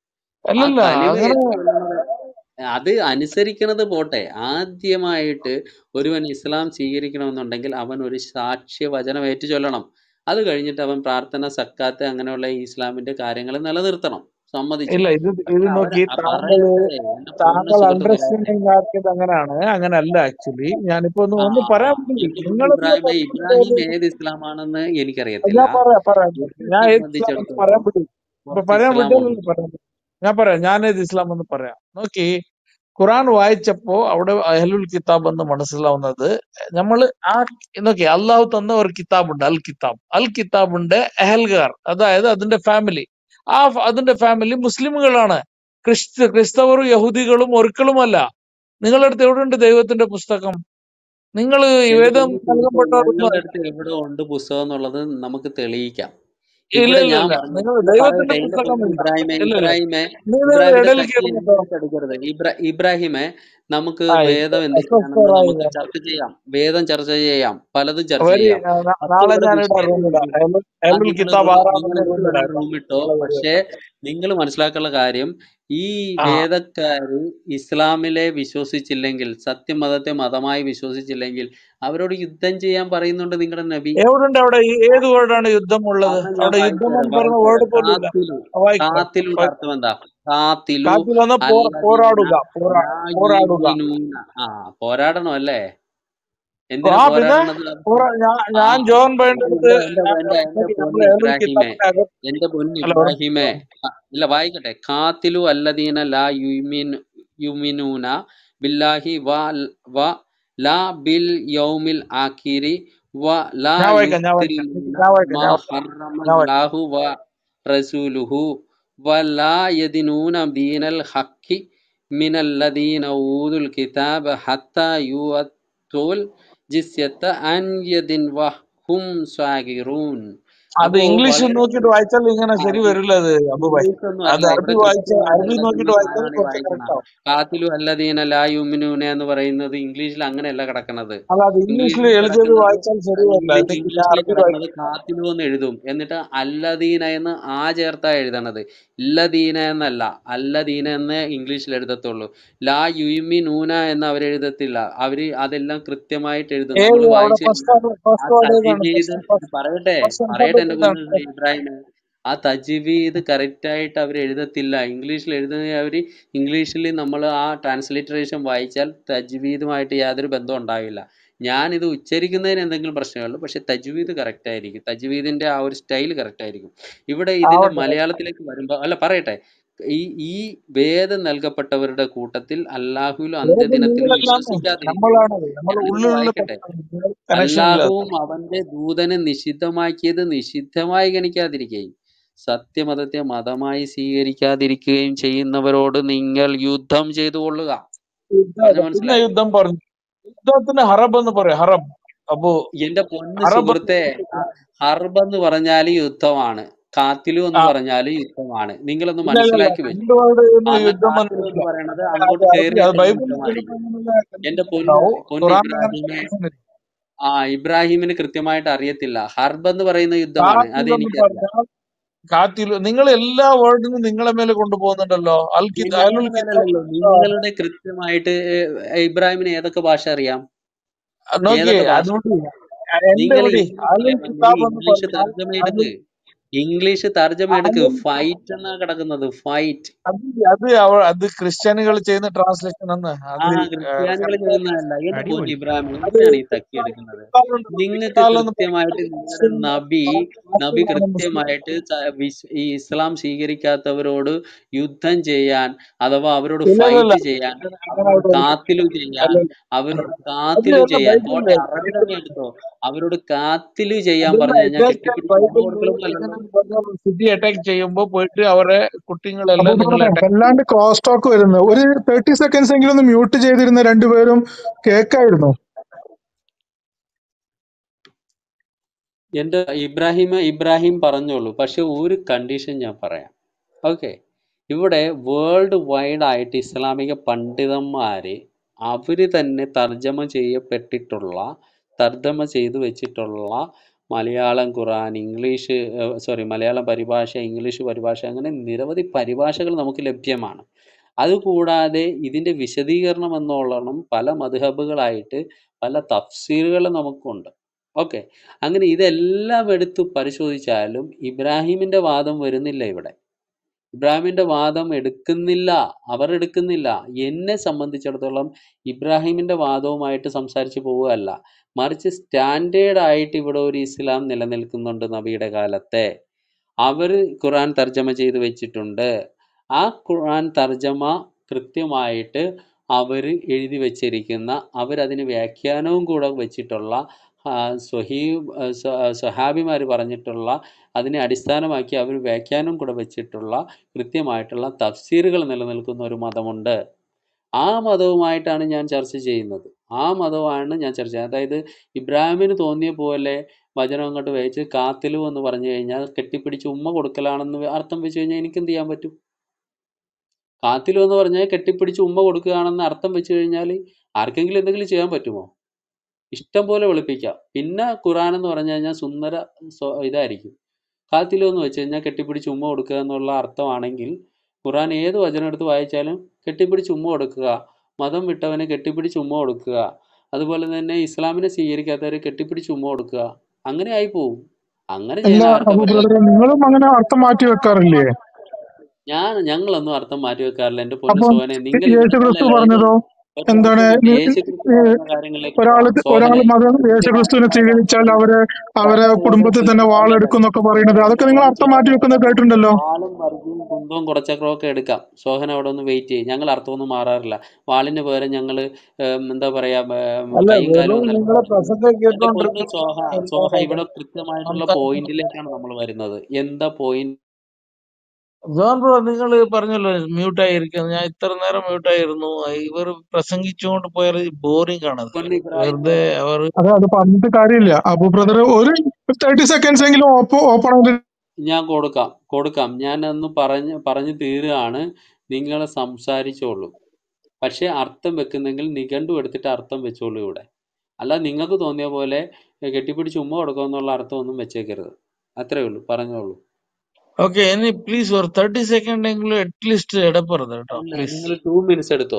ആ അല്ലല്ല കലിമ അങ്ങനെ ഏറ്റു ചൊല്ലണത് അത് അനുസരിക്കണത് പോട്ടെ ആദ്യമായിട്ട് ഒരുവൻ ഇസ്ലാം സ്വീകരിക്കണമെന്നുണ്ടെങ്കിൽ അവൻ ഒരു സാക്ഷ്യ വചനം ഏറ്റു ചൊല്ലണം അത് കഴിഞ്ഞിട്ട് അവൻ പ്രാർത്ഥന സക്കാത്ത് അങ്ങനെയുള്ള ഈ ഇസ്ലാമിന്റെ കാര്യങ്ങൾ നിലനിർത്തണം സമ്മതിച്ചു ഇല്ല ഇത് പക്ഷെ ഇത് അവൻ നോക്കി ആ താങ്കൾ പറയട്ടെ എന്റെ പൊന്ന താങ്കൾ സുഹൃത്ത് പറയട്ടെ അണ്ടർസ്റ്റാൻഡിങ് ആക്കിയത് അങ്ങനെയാണ് അങ്ങനല്ല ആക്ച്വലി ഞാനിപ്പോ ഒന്ന് ആ ഒന്ന് പറയാൻ വിടും എന്റെ പൊന്ന് നിങ്ങളെന്താ ഇബ്രാഹിമെ ഇബ്രാഹിം പറഞ്ഞത് ഏത് ഇസ്ലാമാണെന്ന് ഞാൻ എനിക്കറിയത്തില്ല പറയാം പറയാം എന്നെ ഞാൻ ഏത് ഇസ്ലാം എന്ന് സംബന്ധിച്ചിടത്തോളം പറയാൻ വിടും ഇപ്പൊ കുറച്ച് പറയാൻ ഇസ്ലാം വിട്ടല്ലോ ഉണ്ട് പറയാം ഞാൻ പറയാം ഞാൻ ഏത് ഇസ്ലാം എന്ന് പറയാം നോക്കി ഖുറാൻ വായിച്ചപ്പോ അവിടെ അഹ്ലുൽ കിതാബ് എന്ന് മനസ്സിലാവുന്നത് നമ്മൾ ആ നോക്കി അള്ളാഹു തന്ന ഒരു കിതാബുണ്ട് അൽ കിതാബ് അൽ കിതാബിന്റെ അഹൽഗാർ അതായത് അതിന്റെ ഫാമിലി ആ ഫ- അതിന്റെ ഫാമിലി മുസ്ലിമുകളാണ് ക്രിസ്ത ക്രിസ്തവരും യഹൂദികളും ഒരിക്കലുമല്ല നിങ്ങളുടെ അടുത്ത് എവിടെയുണ്ട് ദൈവത്തിന്റെ പുസ്തകം നിങ്ങൾ ഈ എന്റെ വേദം പൊന്ന് സുഹൃത്തെ നൽകപ്പെട്ടവരൊന്നും ഞങ്ങളുടെ അടുത്ത് എവിടെ ഉണ്ട് പുസ്തകം എന്നുള്ളത് നമുക്ക് തെളിയിക്കാം ഇല്ല ഇവിടെ ഇല്ല ഞാൻ ഇല്ല പറഞ്ഞു നിങ്ങൾ അല്ല ദൈവത്തിന്റെ പറയട്ടെ എന്റെ പുസ്തകം പൊന്ന് ഇല്ല ഇബ്രാഹിമെ ഇല്ല ഇല്ല ഇബ്രാഹിമെ നിങ്ങൾ ഇബ്രാഹിമിന്റെ ഇടയിൽ തക്കി കയറി കേട്ടോ എന്തിനായിട്ട് എടുക്കരുത് ഇബ്രാ ഇബ്രാഹിമെ നമുക്ക് ആ വേദം എന്തൊക്കെയാണെന്ന് അസ്വസ്ഥരായി നമുക്ക് ചർച്ച ചെയ്യാം വേദം ചർച്ച ചെയ്യാം പലതും ചർച്ച വരി ചെയ്യാം നാളെ പത്തോടെ ഞാനിടാം വിഷയം റൂമിടാം തീരും ആ അയലുൽ നിങ്ങൾ കിതാബ് റൂം നിങ്ങൾ ആറാണെന്ന് എന്ത് റൂമിടാം വേണം കേട്ടോ റൂം ഇട്ടോ നാളെ വരി പക്ഷേ നിങ്ങൾ മനസ്സിലാക്കാനുള്ള കാര്യം ഈ ആ വേദക്കാര് ഇസ്ലാമിലെ വിശ്വസിച്ചില്ലെങ്കിൽ സത്യമതത്തെ മതമായി വിശ്വസിച്ചില്ലെങ്കിൽ അവരോട് യുദ്ധം ചെയ്യാൻ പറയുന്നുണ്ട് നിങ്ങളുടെ നബി എവിടുണ്ട് അവിടെ ഈ ഏത് വേർഡാണ് യുദ്ധം ഉള്ളത് അന്ന് ഞാൻ അവിടെ യുദ്ധം വായിച്ചുതരാം എന്ന് പറഞ്ഞ വേർഡ് വായിച്ചുതരാം പോലും ഇല്ല കാത്തിലു ആ, വായിക്കാം കാത്തിലുടെ വായി- അർത്ഥം എന്താ കാത്തിലു കാത്തിൽ വന്ന പോ അല്ലദീന പോരാടുക പോരാ ലാ പോരാടുക യുമിനൂന ആ പോരാടണം അല്ലേ എന്തിനാ ആ പിന്നെ പോരാടണത് പോരാ ഞാൻ ആ ഞാൻ ജോൺ ബൈൻ്റെ അടുത്ത് ഇല്ല എന്റെ ഞാൻ എന്റെ എന്റെ നോക്കി പൊന്ന് നമ്മുടെ അയലുൽ ഇബ്രാഹിമെ കിതാബിന്റെ അകത്ത് എന്റെ പൊന്ന് അല്ല ഒരു ഇബ്രാഹിമെ ആ, ഇല്ല വായിക്കട്ടെ കാത്തിലു അല്ലദീന ലാ യുമിൻ യുമിനൂന ബില്ലാഹി വ വ ലാ ബിൽ യൗമിൽ ആഖിരി വ ലാ ഞാൻ വായിക്കാം ഞാൻ വായിക്കാം യുക്തിരീന ഞാൻ വായിക്കാം മാ ഞാൻ വായിക്കാം ഞാൻ വായിക്കാം ഹറമല്ലാഹു വ റസൂലുഹു വ ലാ യദിനൂന ദീനൽ ഹഖി മിനല്ലദീന ഊതുൽ കിതാബ ഹത്ത യുഅത്തുൽ ജിസ്യത്ത അൻ യദിൻ വഹും സ്വാഗിറൂൻ അത് അപ്പോ ഇംഗ്ലീഷ് വളരെ നോക്കിയിട്ട് വായിച്ചാൽ ഇങ്ങനെ ശരി അത് വരില്ല അത് അബുബായ് ഇംഗ്ലീഷ് ഒന്നും അത് അല്ല അറബി ഇവിടെ വായിച്ച കൃത്യമായിട്ട് അറബി കിടക്കുന്ന നോക്കിയിട്ട് വായിച്ചാൽ സാധനമാണ് ഈ കുറച്ച് വായിക്കണ കറക്റ്റ് ആവും കാത്തിലു അല്ലദീന ലാ യുമിനൂന എന്ന് പറയുന്നത് ഇംഗ്ലീഷിൽ അങ്ങനെയല്ല കിടക്കണത് അല്ല അത് ഇംഗ്ലീഷിൽ ഇംഗ്ലീഷിൽ എഴുതിയത് കിടക്കുന്നത് വായിച്ചാൽ ശരിയല്ല ഇംഗ്ലീഷ് അല്ലെങ്കിൽ ഞാൻ ഇംഗ്ലീഷിൽ അറബി കിടക്കുന്നത് വായിക്കും കാത്തിലു എന്ന് എഴുതും എന്നിട്ട് അല്ലദീന എന്ന് ആ ചേർത്താ എഴുതണത് ഇല്ലദീന എന്നല്ല അല്ലദീന എന്ന് ഇംഗ്ലീഷിൽ എഴുതത്തുള്ളൂ ലാ യുമിനൂന എന്ന് അവർ എഴുതത്തില്ല അവര് അതെല്ലാം കൃത്യമായിട്ട് എഴുതും നമ്മൾ ഏത് അവിടെ വായിച്ചു ഫസ്റ്റ് കഴിഞ്ഞാൽ ആ ഫസ്റ്റ് വേർഡ് ഏതാണ് തജ്വീദ് ഫസ്റ്റ് പറയട്ടെ ഫസ്റ്റ് പറയട്ടെ എന്റെ ഏതാണ് പൊന്ന് ഇബ്രാഹിമെ ആ തജ്വീദ് കറക്റ്റ് ആയിട്ട് അവർ എഴുതത്തില്ല ഇംഗ്ലീഷിൽ എഴുതുന്ന അവർ ഇംഗ്ലീഷിൽ നമ്മൾ ആ ട്രാൻസ്ലിറ്ററേഷൻ വായിച്ചാൽ തജ്വീദുമായിട്ട് യാതൊരു ബന്ധവും ഉണ്ടാവില്ല ഞാനിത് ഉച്ചരിക്കുന്നതിന് എന്തെങ്കിലും പ്രശ്നമുള്ളൂ പക്ഷെ തജ്വീദ് കറക്റ്റ് ആയിരിക്കും തജ്വീദിന്റെ ആ ഒരു സ്റ്റൈൽ കറക്റ്റ് ആയിരിക്കും ഇവിടെ ഇതിന്റെ ആവട്ടെ മലയാളത്തിലേക്ക് വരുമ്പോൾ അല്ല പറയട്ടെ ഈ ഈ വേദം നൽകപ്പെട്ടവരുടെ കൂട്ടത്തിൽ അല്ലാഹുലും ഏത് അന്ത്യദിനത്തിലും നിങ്ങളെല്ലാം വിശ്വസിക്കാതിരിക്കുകയും നമ്മളാണ് നമ്മൾ ഞാനൊന്ന് ഉള്ളിലുള്ള വായിക്കട്ടെ കണക്ഷൻ ഇല്ലാത്ത അല്ലാഹുവും അവന്റെ ദൂതനെ നിഷിദ്ധമാക്കിയത് നിഷിദ്ധമായി ഗണിക്കാതിരിക്കുകയും സത്യമതത്തെ മതമായി സ്വീകരിക്കാതിരിക്കുകയും ചെയ്യുന്നവരോട് നിങ്ങൾ യുദ്ധം ചെയ്തു കൊള്ളുക യുദ്ധം പറഞ്ഞ പിന്നെ മനസ്സിലായില്ലേ യുദ്ധം പറഞ്ഞു യുദ്ധത്തിന് ഹറബ് എന്ന് പറയും ഹറബ് അപ്പോ എന്റെ പൊന്ന് ഹറബ് സുഹൃത്തെ ഹർബ് എന്ന് പറഞ്ഞാൽ യുദ്ധമാണ് കാത്തിലു എന്ന് ആ പറഞ്ഞാൽ യുദ്ധമാണ് നിങ്ങളൊന്ന് ഇല്ല ഇല്ല ഇല്ല മനസ്സിലാക്കി വെച്ചു രണ്ട് വേർഡ് ആ എന്നാ യുദ്ധം കാത്തിലു എന്ന് വന്നിട്ടില്ല പറയുന്നത് അത് അങ്ങോട്ട് അത് കയറി അത് നിൽക്കുന്ന ബൈബിളിൽ യുദ്ധമായിരിക്കും ചിലപ്പോൾ എന്റെ പൊന്ന് ഉണ്ടാവും പൊന്ന് ഖുറാനിൽ അങ്ങനെ ഇബ്രാഹിമെ പറയുന്നില്ല ആ ഇബ്രാഹിമിന് കൃത്യമായിട്ട് അറിയത്തില്ല ഹർബ് എന്ന് പറയുന്ന യുദ്ധമാണ് അത് കാത്തിൽ എന്ന് എനിക്കറിയാം പറഞ്ഞാൽ കാത്തിൽ നിങ്ങൾ എല്ലാ വേർഡിനും നിങ്ങളെ മേലെ കൊണ്ടുപോകുന്നുണ്ടല്ലോ അൽ ഈ കിത് അലുൽ ഞങ്ങളുടെ കിതാബ് മേലല്ലല്ലോ നിങ്ങളുടെ കൃത്യമായിട്ട് ഏ, ഇബ്രാഹിമിന് ഏതൊക്കെ ഭാഷ അറിയാം നോക്കി ഏതൊക്കെ ഭാഷ അതുകൊണ്ട് എന്റെ നിങ്ങൾ വിളി അലുൽ നീ കിതാബ് എന്ന് ഇംഗ്ലീഷ് പറഞ്ഞാൽ തർജ്ജമ അലുൽ എടുക്ക് ഇംഗ്ലീഷ് തർജ്ജമ എടുക്ക് അലുൽ ഫൈറ്റ് എന്നാ കിടക്കുന്നത് ഫൈറ്റ് അത് അത് അവ- അത് ക്രിസ്ത്യാനികൾ ചെയ്യുന്ന ട്രാൻസ്ലേഷൻ എന്ന് ആ അത് ക്രിസ്ത്യാനികൾ ചെയ്യുന്നതല്ല എന്റെ പൊന്ന് അടിപൊളി ഇബ്രാഹിം അത് എന്തിനാണ് ഈ തക്കി എടുക്കുന്നത് നിങ്ങൾക്ക് കിത്താൽ എന്ന് കൃത്യമായിട്ട് നിങ്ങളുടെ നബി നബി മുസ്ലിം കൃത്യമായിട്ട് സ- വിസ്- ഈ ഇസ്ലാം സ്വീകരിക്കാത്തവരോട് യുദ്ധം ചെയ്യാൻ അഥവാ അവരോട് ഇല്ല ഇല്ല ഇല്ല ഫൈറ്റ് ചെയ്യാൻ അങ്ങനെ അവരോട് അവിടെ കാത്തിലു ചെയ്യാൻ അല്ല അവരോട് അത് കാത്തിലു അല്ല ചെയ്യാൻ പോട്ടെ ബൈബിളില് അറബി തന്നെ എടുത്തോ അവരോട് കാത്തിലു ചെയ്യാൻ അതല്ല പറഞ്ഞു കഴിഞ്ഞാൽ ഇതൊക്കെ കെട്ടിപ്പിടിച്ച് കൊന്നു ബൈബിളിൽ കൊടുക്കലൊന്നും അല്ലല്ലോ ഇങ്ങനെ സിറ്റി അറ്റാക്ക് ചെയ്യുമ്പോ പോയിട്ട് അവരെ കുട്ടികളെല്ലാം അപ്പൊ നിങ്ങൾ ബ്രദറെ അറ്റാക്ക് വല്ലാണ്ട് ക്രോസ് ടോക്ക് വരുന്നു ഒരു തേർട്ടി സെക്കൻഡ്സ് എങ്കിലും ഒന്ന് മ്യൂട്ട് ചെയ്തിരുന്ന രണ്ടുപേരും കേൾക്കായിരുന്നു എന്റെ ഇബ്രാഹിം ഇബ്രാഹിം പറഞ്ഞോളൂ പക്ഷെ ഒരു കണ്ടീഷൻ ഞാൻ പറയാം ഓക്കെ ഇവിടെ വേൾഡ് വൈഡ് ആയിട്ട് ഇസ്ലാമിക പണ്ഡിതന്മാര് അവര് തന്നെ തർജ്ജമ ചെയ്യപ്പെട്ടിട്ടുള്ള തർജ്ജമ ചെയ്തു വെച്ചിട്ടുള്ള Malayalam Quran English sorry Malayalam പരിഭാഷ ഇംഗ്ലീഷ് പരിഭാഷ അങ്ങനെ നിരവധി പരിഭാഷകൾ നമുക്ക് ലഭ്യമാണ് അതുകൂടാതെ ഇതിൻ്റെ വിശദീകരണം എന്നോളം പല മദ്ഹബുകളായിട്ട് പല തഫ്സീറുകൾ നമുക്കുണ്ട് ഓക്കെ അങ്ങനെ ഇതെല്ലാം എടുത്ത് പരിശോധിച്ചാലും ഇബ്രാഹിമിൻ്റെ വാദം വരുന്നില്ല ഇവിടെ ഇബ്രാഹിമിന്റെ വാദം എടുക്കുന്നില്ല അവർ എടുക്കുന്നില്ല എന്നെ സംബന്ധിച്ചിടത്തോളം ഇബ്രാഹിമിന്റെ വാദവുമായിട്ട് സംസാരിച്ച് പോവുകയല്ല മറിച്ച് സ്റ്റാൻഡേർഡ് ആയിട്ട് ഇവിടെ ഒരു ഇസ്ലാം നിലനിൽക്കുന്നുണ്ട് നബിയുടെ കാലത്തെ അവർ ഖുർആൻ തർജ്ജമ ചെയ്ത് വെച്ചിട്ടുണ്ട് ആ ഖുർആൻ തർജ്ജമ കൃത്യമായിട്ട് അവർ എഴുതി വെച്ചിരിക്കുന്ന അവരതിന് വ്യാഖ്യാനവും കൂടെ വെച്ചിട്ടുള്ള ആ, സ്വഹീ സ്വഹാബിമാർ പറഞ്ഞിട്ടുള്ള അതിനെ അടിസ്ഥാനമാക്കി അവർ വ്യാഖ്യാനം കൂടെ വെച്ചിട്ടുള്ള കൃത്യമായിട്ടുള്ള തഫ്സീറുകൾ നിലനിൽക്കുന്ന ഒരു മതമുണ്ട് ആ മതവുമായിട്ടാണ് ഞാൻ ചർച്ച ചെയ്യുന്നത് ആ മതമാണ് ഞാൻ ചർച്ച ചെയ്യുന്നത് അതായത് ഇബ്രാഹിമിന് തോന്നിയ പോലെ വചനം അങ്ങോട്ട് വെച്ച് കാത്തിലു എന്ന് പറഞ്ഞു കഴിഞ്ഞാൽ കെട്ടിപ്പിടിച്ച് ഉമ്മ കൊടുക്കലാണെന്ന് അർത്ഥം വെച്ച് കഴിഞ്ഞാൽ എനിക്ക് എന്ത് ചെയ്യാൻ പറ്റും കാത്തിലു എന്ന് പറഞ്ഞാൽ കെട്ടിപ്പിടിച്ച് ഉമ്മ കൊടുക്കുകയാണെന്ന് അർത്ഥം വെച്ച് കഴിഞ്ഞാൽ ആർക്കെങ്കിലും എന്തെങ്കിലും ചെയ്യാൻ പറ്റുമോ ഇഷ്ടം പോലെ വെളുപ്പിക്കാം പിന്നെ ഖുറാൻ എന്ന് പറഞ്ഞു കഴിഞ്ഞാൽ സുന്ദര സ്വ- ഇതായിരിക്കും കാത്തിലു എന്ന് വെച്ച് കഴിഞ്ഞാൽ കെട്ടിപ്പിടിച്ച് ഉമ്മ കൊടുക്കുക എന്നുള്ള അർത്ഥമാണെങ്കിൽ ഖുറാൻ ഏത് വചനം എടുത്ത് വായിച്ചാലും കെട്ടിപ്പിടിച്ച് ഉമ്മ കൊടുക്കുക മതം വിട്ടവനെ കെട്ടിപ്പിടിച്ച് ഉമ്മ കൊടുക്കുക അതുപോലെ തന്നെ ഇസ്ലാമിനെ സ്വീകരിക്കാത്തവരെ കെട്ടിപ്പിടിച്ച് ഉമ്മ കൊടുക്കുക അങ്ങനെ ആയി പോവും അങ്ങനെ അല്ല ചെയ്യാൻ ആർക്കാ അബു പറ്റുക ബ്രദറെ നിങ്ങളും അങ്ങനെ അർത്ഥം മാറ്റി വെക്കാറില്ലേ ഞാൻ ഞങ്ങളൊന്നും അർത്ഥം മാറ്റി വെക്കാറില്ല എൻ്റെ പൊന്നു അപ്പം സോനെ നിങ്ങൾ യേശു ഇവിടെ ക്രിസ്തു അല്ലല്ല ഇത് പറഞ്ഞതോ ഒരു എന്താണ് നിമിഷം നി- യേശു ക്രിസ്തു ഏ, പറയുന്ന കാര്യങ്ങളിലേക്ക് ഒരാള് പോവാം ഒരാൾ സോഹനെ മതം യേശു ക്രിസ്തുവിനെ കൃത്യമായിട്ട് സ്വീകരിച്ചാൽ അവരെ അവരെ സോഹൻ കുടുംബത്തിൽ തന്നെ അല്ലല്ല വാളെടുക്കും എന്നൊക്കെ പറയുന്നത് അതൊക്കെ നിങ്ങൾ സോഹൻ അർത്ഥം മാറ്റി സോഹൻ വെക്കുന്നത് കേട്ടിട്ടുണ്ടല്ലോ വാളും വർഗവും കുന്തവും കുറച്ചക്രവും ഒക്കെ എടുക്കാം സോഹൻ അവിടെ ഒന്ന് വെയിറ്റ് ചെയ്യും ഞങ്ങൾ അർത്ഥമൊന്നും മാറാറില്ല വാളിന് പകരം ഞങ്ങൾ എന്താ പറയാ ഏം, അല്ല കൈയും കാലും വെറും ഒന്നല്ല നിങ്ങളെ പ്രസംഗം എന്റെ പൊന്ന് കേട്ടോണ്ടിരിക്കുന്ന സോഹ സോഹ ഇവിടെ കൃത്യമായിട്ടുള്ള പോയിന്റിലേക്കാണ് നമ്മൾ വരുന്നത് എന്താ പോയിന്റ് ജോൺ ബ്രോ നിങ്ങൾ പറഞ്ഞല്ലോ മ്യൂട്ടായിരിക്കുന്നത് ഞാൻ ഇത്ര നേരം മ്യൂട്ടായിരുന്നു ഇവർ പ്രസംഗിച്ചുകൊണ്ട് പോയാൽ ബോറിംഗ് ആണ് അത് പൊന്ന് ഇബ്രാഹിം വെറുതെ അവർ അത് അത് പറഞ്ഞിട്ട് കാര്യമില്ല അബു ബ്രദർ ഒരു തേർട്ടി സെക്കൻഡ്സ് എങ്കിലും ഓപ്പൺ ആയിട്ട് ഞാൻ കൊടുക്കാം കൊടുക്കാം ഞാൻ അന്ന് പറഞ്ഞ് പറഞ്ഞു തീരുകയാണ് നിങ്ങൾ സംസാരിച്ചോളൂ പക്ഷേ അർത്ഥം വെക്കുന്നെങ്കിൽ നിഘണ്ടു എടുത്തിട്ട് അർത്ഥം വെച്ചോളൂ ഇവിടെ അല്ല നിങ്ങൾക്ക് തോന്നിയ പോലെ ഏ, കെട്ടിപ്പിടിച്ച് ഉമ്മ കൊടുക്കുമെന്നുള്ള അർത്ഥമൊന്നും വെച്ചേക്കരുത് അത്രേ ഉള്ളൂ പറഞ്ഞോളൂ ഓക്കെ ഇനി പ്ലീസ് ഒരു തേർട്ടി സെക്കൻഡ് എങ്കിലും അറ്റ്ലീസ്റ്റ് ഇടപ്പുറത്ത് കേട്ടോ അല്ല പ്ലീസ് നിങ്ങൾ ടു മിനിറ്റ്സ് എടുത്തോ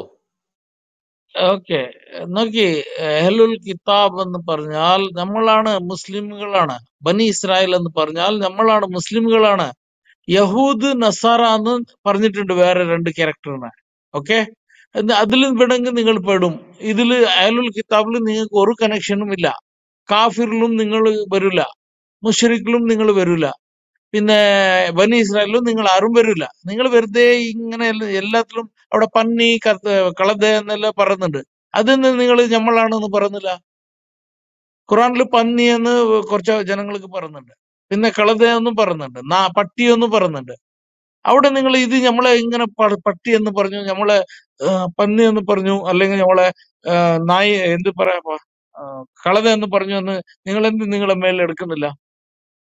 ഓക്കെ നോക്കി എഹ്ലുൽ കിതാബ് എന്ന് പറഞ്ഞാൽ നമ്മളാണ് മുസ്ലിമുകളാണ് ബനി ഇസ്രായേൽ എന്ന് പറഞ്ഞാൽ നമ്മളാണ് മുസ്ലിമുകളാണ് യഹൂദ് നസാറ എന്ന് പറഞ്ഞിട്ടുണ്ട് വേറെ രണ്ട് ക്യാരക്ടറിനെ ഓക്കെ അതിൽ വേണമെങ്കിൽ നിങ്ങൾ പെടും ഇതിൽ അയലുൽ കിതാബിൽ നിങ്ങൾക്ക് ഒരു കണക്ഷനും ഇല്ല കാഫിറിലും നിങ്ങൾ വരില്ല മുഷരിക്കിലും നിങ്ങൾ വരില്ല പിന്നെ ബനി ഇസ്രായേലിലും നിങ്ങൾ ആരും വരില്ല നിങ്ങൾ വെറുതെ ഇങ്ങനെ എല്ലാ- എല്ലാത്തിലും അവിടെ പന്നി കത്ത് കളത എന്നെല്ലാം പറയുന്നുണ്ട് അതൊന്ന് നിങ്ങൾ നമ്മളാണെന്ന് പറയുന്നില്ല ഖുറാനിൽ പന്നി എന്ന് കുറച്ച് ജനങ്ങൾക്ക് പറയുന്നുണ്ട് പിന്നെ കളത എന്നും പറയുന്നുണ്ട് നാ പട്ടി എന്നും പറയുന്നുണ്ട് അവിടെ നിങ്ങൾ ഇത് നമ്മളെ ഇങ്ങനെ പ- പട്ടി എന്ന് പറഞ്ഞു നമ്മളെ ആ, പന്നി എന്ന് പറഞ്ഞു അല്ലെങ്കിൽ നമ്മളെ ആ, നായി എന്ത് പറയാ പ- ആ, കളത എന്ന് പറഞ്ഞു എന്ന് നിങ്ങൾ എന്ത് നിങ്ങളെ മേലെ എടുക്കുന്നില്ല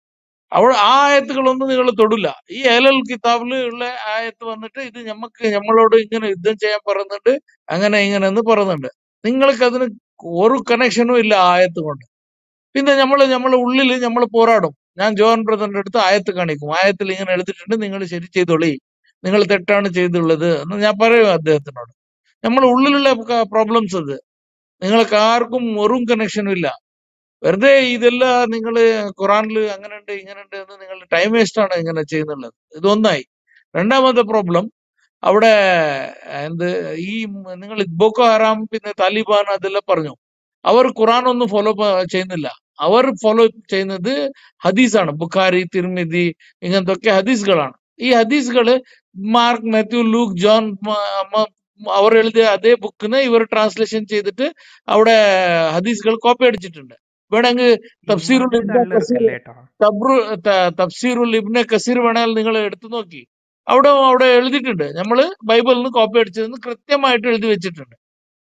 അവിടെ ആ ആയത്തുകളൊന്നും നിങ്ങൾ തൊടില്ല ഈ ഏലൽ കിതാബിൽ ഉള്ള ആയത്ത് വന്നിട്ട് ഇത് ഞമ്മക്ക് നമ്മളോട് ഇങ്ങനെ യുദ്ധം ചെയ്യാൻ പറയുന്നുണ്ട് അങ്ങനെ ഇങ്ങനെ എന്ന് പറയുന്നുണ്ട് നിങ്ങൾക്ക് അതിന് ഒരു കണക്ഷനും ഇല്ല ആ ആയത്ത് കൊണ്ട് പിന്നെ നമ്മൾ നമ്മളെ ഉള്ളിൽ നമ്മൾ പോരാടും ഞാൻ ജോൺ ബ്രദറിന്റെ അടുത്ത് ആയത്ത് കാണിക്കും ആയത്തിൽ ഇങ്ങനെ എടുത്തിട്ടുണ്ട് നിങ്ങൾ ശരി ചെയ്തോളി നിങ്ങൾ തെറ്റാണ് ചെയ്തുള്ളത് എന്ന് ഞാൻ പറയും അദ്ദേഹത്തിനോട് നമ്മുടെ ഉള്ളിലുള്ള പ്രോബ്ലംസ് അത് നിങ്ങൾക്ക് ആർക്കും ഒരു കണക്ഷനും ഇല്ല വെറുതെ ഇതെല്ലാം നിങ്ങൾ ഖുറാനിൽ അങ്ങനെ ഉണ്ട് ഇങ്ങനെ ഉണ്ട് എന്ന് നിങ്ങൾ ടൈം വേസ്റ്റ് ആണ് ഇങ്ങനെ ചെയ്യുന്നുള്ളത് ഇതൊന്നായി രണ്ടാമത്തെ പ്രോബ്ലം അവിടെ എന്ത് ഈ നിങ്ങൾ ബോക്കോ ഹറാം പിന്നെ താലിബാൻ അതെല്ലാം പറഞ്ഞു അവർ ഖുറാൻ ഒന്നും ഫോളോ ചെയ്യുന്നില്ല അവർ ഫോളോ ചെയ്യുന്നത് ഹദീസാണ് ബുഖാരി തിരുമിതി ഇങ്ങനത്തെ ഒക്കെ ഹദീസുകളാണ് ഈ ഹദീസുകള് മാർക്ക് മാത്യു ലൂക്ക് ജോൺ മ- മ- അവർ എഴുതിയ അതേ ബുക്കിന് ഇവർ ട്രാൻസ്ലേഷൻ ചെയ്തിട്ട് അവിടെ ഹദീസുകൾ കോപ്പി അടിച്ചിട്ടുണ്ട് വേണമെങ്കിൽ തഫ്സീറുൽ ഇമാമിന്റെ ഇബ്നെ നല്ല കസീർ എടുക്കല്ലേ കേട്ടോ തബ്രു ത- തഫ്സീറുൽ ഇബ്നെ കസീർ വേണമെങ്കിൽ നിങ്ങൾ എടുത്തു നോക്കി അവിടെ അവിടെ എഴുതിയിട്ടുണ്ട് നമ്മള് ബൈബിളിൽ നിന്ന് കോപ്പി അടിച്ചതെന്ന് കൃത്യമായിട്ട് എഴുതി വെച്ചിട്ടുണ്ട്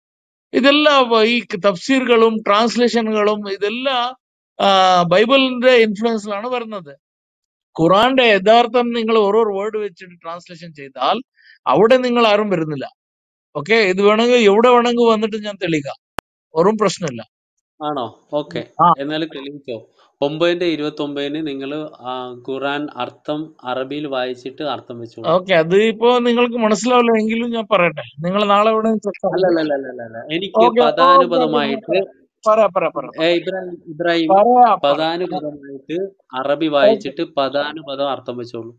ഇതെല്ലാം വ- ഈ തഫ്സീറുകളും ട്രാൻസ്ലേഷനുകളും ഇതെല്ലാം ആ, ബൈബിളിന്റെ ഇൻഫ്ലുവൻസിലാണ് വരുന്നത് ഖുറാന്റെ യഥാർത്ഥം നിങ്ങൾ ഓരോ വേർഡ് വെച്ചിട്ട് ട്രാൻസ്ലേഷൻ ചെയ്താൽ അവിടെ നിങ്ങൾ ആരും വരുന്നില്ല ഓക്കെ ഇത് വേണമെങ്കിൽ എവിടെ വേണമെങ്കിൽ വന്നിട്ട് ഞാൻ തെളിയിക്കാം ഒരു പ്രശ്നമില്ല ആണോ ഓക്കെ ആ എന്നാൽ തെളിയിച്ചോ ഒമ്പതിന്റെ ഇരുപത്തി ഒമ്പതിന് നിങ്ങൾ ഖുറാൻ അർത്ഥം അറബിയിൽ വായിച്ചിട്ട് അർത്ഥം വെച്ചോളൂ ഓക്കെ അത് ഇപ്പോ നിങ്ങൾക്ക് മനസ്സിലാവില്ല എങ്കിലും ഞാൻ പറയട്ടെ നിങ്ങൾ നാളെ എവിടെ ചെക്ക് അല്ല ആക്കി അല്ല അല്ല അല്ല അല്ല എനിക്ക് ഓക്കെ ഓക്കെ ഓക്കെ പദാനുപദമായിട്ട് പറ പറ പറ പറ ഏ, ഇബ്രാഹിം ഇബ്രാഹിം പറയാ പറ പദാനുപദമായിട്ട് അറബി ഓക്കെ വായിച്ചിട്ട് പദാനുപദം അർത്ഥം വെച്ചോളൂ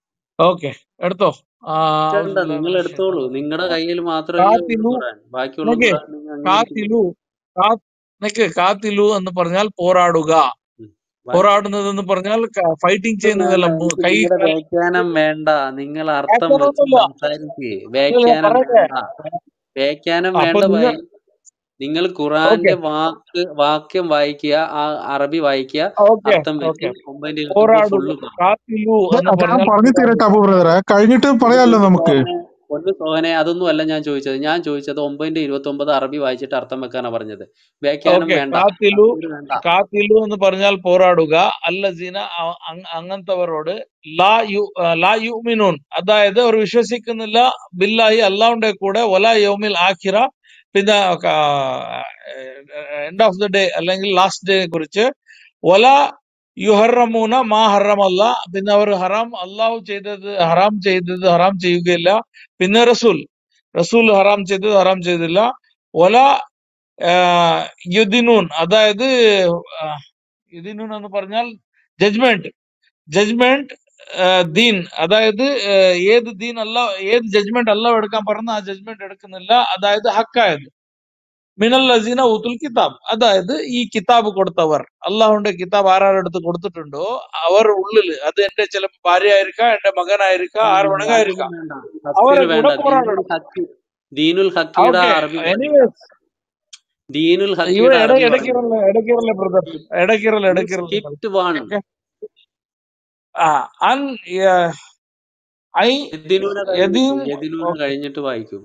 ഓക്കെ എടുത്തോ ആ വേണ്ട നിങ്ങൾ എടുത്തോളൂ നിങ്ങളുടെ കയ്യിൽ മാത്രമല്ലേ ഉള്ളൂ കാത്തിലു ഖുറാൻ ബാക്കിയുള്ള നിക്ക് ഖുറാൻ നിങ്ങൾ അംഗീകരിക്കുന്നില്ല കാത്തിലു കാ നിക്ക് കാത്തിലു എന്ന് പറഞ്ഞാൽ പോരാടുക ഉം. വായിച്ചു പോരാടുന്നത് എന്ന് പറഞ്ഞാൽ ഫൈറ്റിംഗ് ഇത് ചെയ്യുന്നതല്ല വേണ്ട മു- എനിക്ക് കൈ നിങ്ങളുടെ കാൽ വ്യാഖ്യാനം വേണ്ട നിങ്ങൾ അർത്ഥം വെച്ച് വ്യാഖ്യാനമൊന്നുമില്ല സംസാരിക്ക് ഇല്ല, ഞാൻ വ്യാഖ്യാനം പറയട്ടെ വേണ്ട വ്യാഖ്യാനം അപ്പൊ വേണ്ട നിങ്ങൾ ഭായി നിങ്ങൾ ഓക്കെ ഖുറാന്റെ വാക്ക് വാക്യം വായിക്കുക ആ അറബി വായിക്കുക ഓക്കെ അർത്ഥം വെച്ച് ഓക്കെ ഒമ്പതിന്റെ ഇരുപത്തൊമ്പത് പോരാടുക ഫുള്ള് കാണും കാത്തിലു അത് എന്ന് അത് ഞാൻ പറഞ്ഞാൽ പറഞ്ഞു തീരട്ടെ പോരാടുക അബു ബ്രദറെ കഴിഞ്ഞിട്ട് പറയാലോ ഒന്ന് നമുക്ക് സോഹനെ ഒന്ന് സോഹനെ അതൊന്നും അല്ല ഞാൻ ചോദിച്ചത് ഞാൻ ചോദിച്ചത് ഒമ്പതിന്റെ ഇരുപത്തി ഒമ്പത് അറബി വായിച്ചിട്ട് അർത്ഥം വെക്കാനാ പറഞ്ഞത് വ്യാഖ്യാനം ഓക്കെ വേണ്ട കാത്തിലു തഫ്സീർ വേണ്ട കാത്തിലു എന്ന് പറഞ്ഞാൽ പോരാടുക അല്ലസീന അ- അങ്- അങ്ങനത്തവരോട് ലാ യു ആ, ലാ യുമിനൂൻ അതായത് അവർ വിശ്വസിക്കുന്നില്ല ബില്ലാഹി അള്ളാഹുന്റെ കൂടെ ഒല യൗമിൽ ആഖിറ പിന്നെ എൻഡ് ഓഫ് ദ ഡേ അല്ലെങ്കിൽ ലാസ്റ്റ് ഡേ കുറിച്ച് ഒല യുഹറമൂന മാ ഹറമല്ല പിന്നെ അവർ ഹറാം അള്ളാഹു ചെയ്തത് ഹറാം ചെയ്തത് ഹറാം ചെയ്യുകയില്ല പിന്നെ റസൂൽ റസൂൽ ഹറാം ചെയ്തത് ഹറാം ചെയ്തില്ല ഒല യുദിനൂൻ അതായത് ആ, യുദിനൂൻ എന്ന് പറഞ്ഞാൽ ജഡ്ജ്മെന്റ് ജഡ്ജ്മെന്റ് ദീൻ അതായത് ആ, ഏത് ദീൻ അല്ല ഏത് ജഡ്ജ്മെന്റ് അല്ല എടുക്കാൻ പറഞ്ഞ ആ ജഡ്ജ്മെന്റ് എടുക്കുന്നില്ല അതായത് ഹക്കായത് മിനൽ ലസീന ഊത്തുൽ കിതാബ് അതായത് ഈ കിതാബ് കൊടുത്തവർ അള്ളാഹുന്റെ കിതാബ് ആരാരെടുത്ത് കൊടുത്തിട്ടുണ്ടോ അവർ ഉള്ളിൽ അത് എന്റെ ചിലപ്പോൾ ഭാര്യ ആയിരിക്കാം എന്റെ മകനായിരിക്കാം ആര് വേണമെങ്കിൽ അതൊന്നും ആയിരിക്കാം വേണ്ട തഫ്സീർ അവരെ വേണ്ട കൂടെ ദീനുൽ പോരാടണം ഹക്കി ദീനുൽ ഹക്കിയുടെ ഓക്കെ അറബി വായിക്കുക എനിവേസ് ദീനുൽ ഇവ ഹക്കിയുടെ ഇട അറബി വായിക്കുക ഇടയ്ക്കിറല്ലേ ഇടയ്ക്കിറല്ലേ ബ്രദർ ഇടയ്ക്കിറല്ലേ യു ഇടയ്ക്കിറല്ലേ സ്കിപ്റ്റ് വൺ ഓക്കെ ആ അൻ യ- ഐ യദിനൂന കഴിഞ്ഞിട്ട് യദീം യദിനൂന ഓക്കെ കഴിഞ്ഞിട്ട് വായിക്കും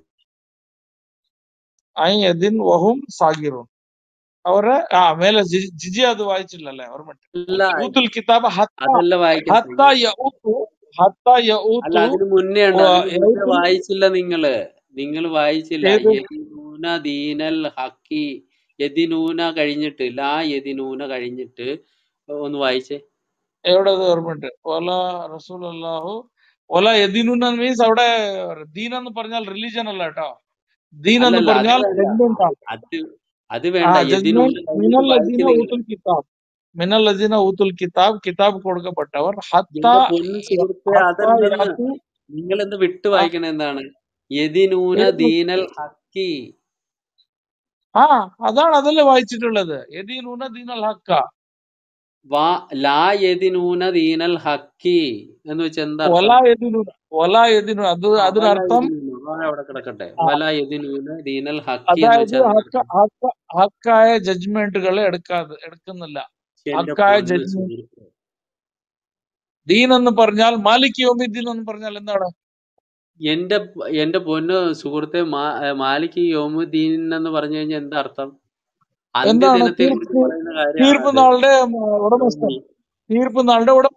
ഐ യദിൻ വഹും സാഗിറൂൻ അവരെ ആ മേലെ ജി- ജിജി അത് വായിച്ചില്ലല്ലേ ഓർമ്മ അല്ല ഊത്തുൽ കിതാബ് ഹത്ത അതല്ല വായിക്കാൻ ഹത്ത യഊത്തു ഹത്ത അല്ല യഊത്തു അതിന് മുന്നേ ഉണ്ട് വ- അതിന് മുന്നേ യഊത്തുൽ വായിച്ചില്ല നിങ്ങള് നിങ്ങൾ വായിച്ചില്ല ഏത് യദിനൂന ദീനൽ ഹക്കി യദിനൂന കഴിഞ്ഞിട്ട് ലാ യദിനൂന കഴിഞ്ഞിട്ട് ഒന്ന് വായിച്ചേ എവിടെ അത് ഓർമ്മയുണ്ട് ഒല റസൂൽ അല്ലാഹു ഒല യദീനുന മീൻസ് അവിടെ ദീൻ എന്ന് പറഞ്ഞാൽ റിലീജൻ അല്ല കേട്ടോ ദീൻ എന്ന് അല്ലല്ല അത് പറഞ്ഞാൽ വേണ്ട ജഡ്ജ്മെന്റ് ആണ് അത് അത് ആ വേണ്ട യദിനൂന ജഡ്ജ്മെന്റ് കഴിഞ്ഞിട്ട് മിനൽ ലദീന വായിച്ചില്ലെങ്കിൽ ഊത്തുൽ കിതാബ് മിനൽ ലദീന ഊത്തുൽ കിതാബ് കിതാബ് കൊടുക്കപ്പെട്ടവർ ഹത്ത എന്റെ പൊന്നു സുഹൃത്തെ ഹത്ത അതല്ലെന്ന് യാത്തു നിങ്ങൾ എന്ത് വിട്ടു ആ, വായിക്കണ എന്താണ് യദിനൂന ഏത് ദീനൽ ഹക്കി ആ അതാണ് അതല്ലേ വായിച്ചിട്ടുള്ളത് യദീനൂന ദീനൽ ഹക്ക വാ ലാ യദിനൂന ദീനൽ ഹക്കി എന്ന് വെച്ചാൽ എന്താ ഒല അർത്ഥം യദീനൂന ഒല യദീനു അത് ആ വല അതിനർത്ഥം യദിനൂന ആ അവിടെ കിടക്കട്ടെ ആ, വല യദിനൂന ദീനൽ ഹക്കി എന്ന് അതായത് വെച്ചാൽ എന്താ ഹക്ക അർത്ഥം ഹക്ക ഹക്കായ ജഡ്ജ്മെന്റുകളെ എടുക്കാതെ എടുക്കുന്നില്ല എന്റെ ഹക്കായ പൊന്നു ജഡ്ജ്മെന്റ് സുഹൃത്തെ ദീൻ എന്ന് പറഞ്ഞാൽ മാലിക് യോമിദ്ദീൻ എന്ന് പറഞ്ഞാൽ എന്താണ് എന്റെ എന്റെ പൊന്നു സുഹൃത്തെ മാ- ഏ, മാലിക് യോമുദ്ദീൻ എന്ന് പറഞ്ഞു കഴിഞ്ഞാൽ എന്താ അർത്ഥം എന്താണ് അന്ത്യദിനത്തെ കുറിച്ച് തീർപ്പ് പറയുന്ന തീർപ്പ് കാര്യമാണത് നാളുടെ ഉം, ഉടമസ്ഥൻ തീർപ്പ് നാളുടെ ഉടമസ്ഥൻ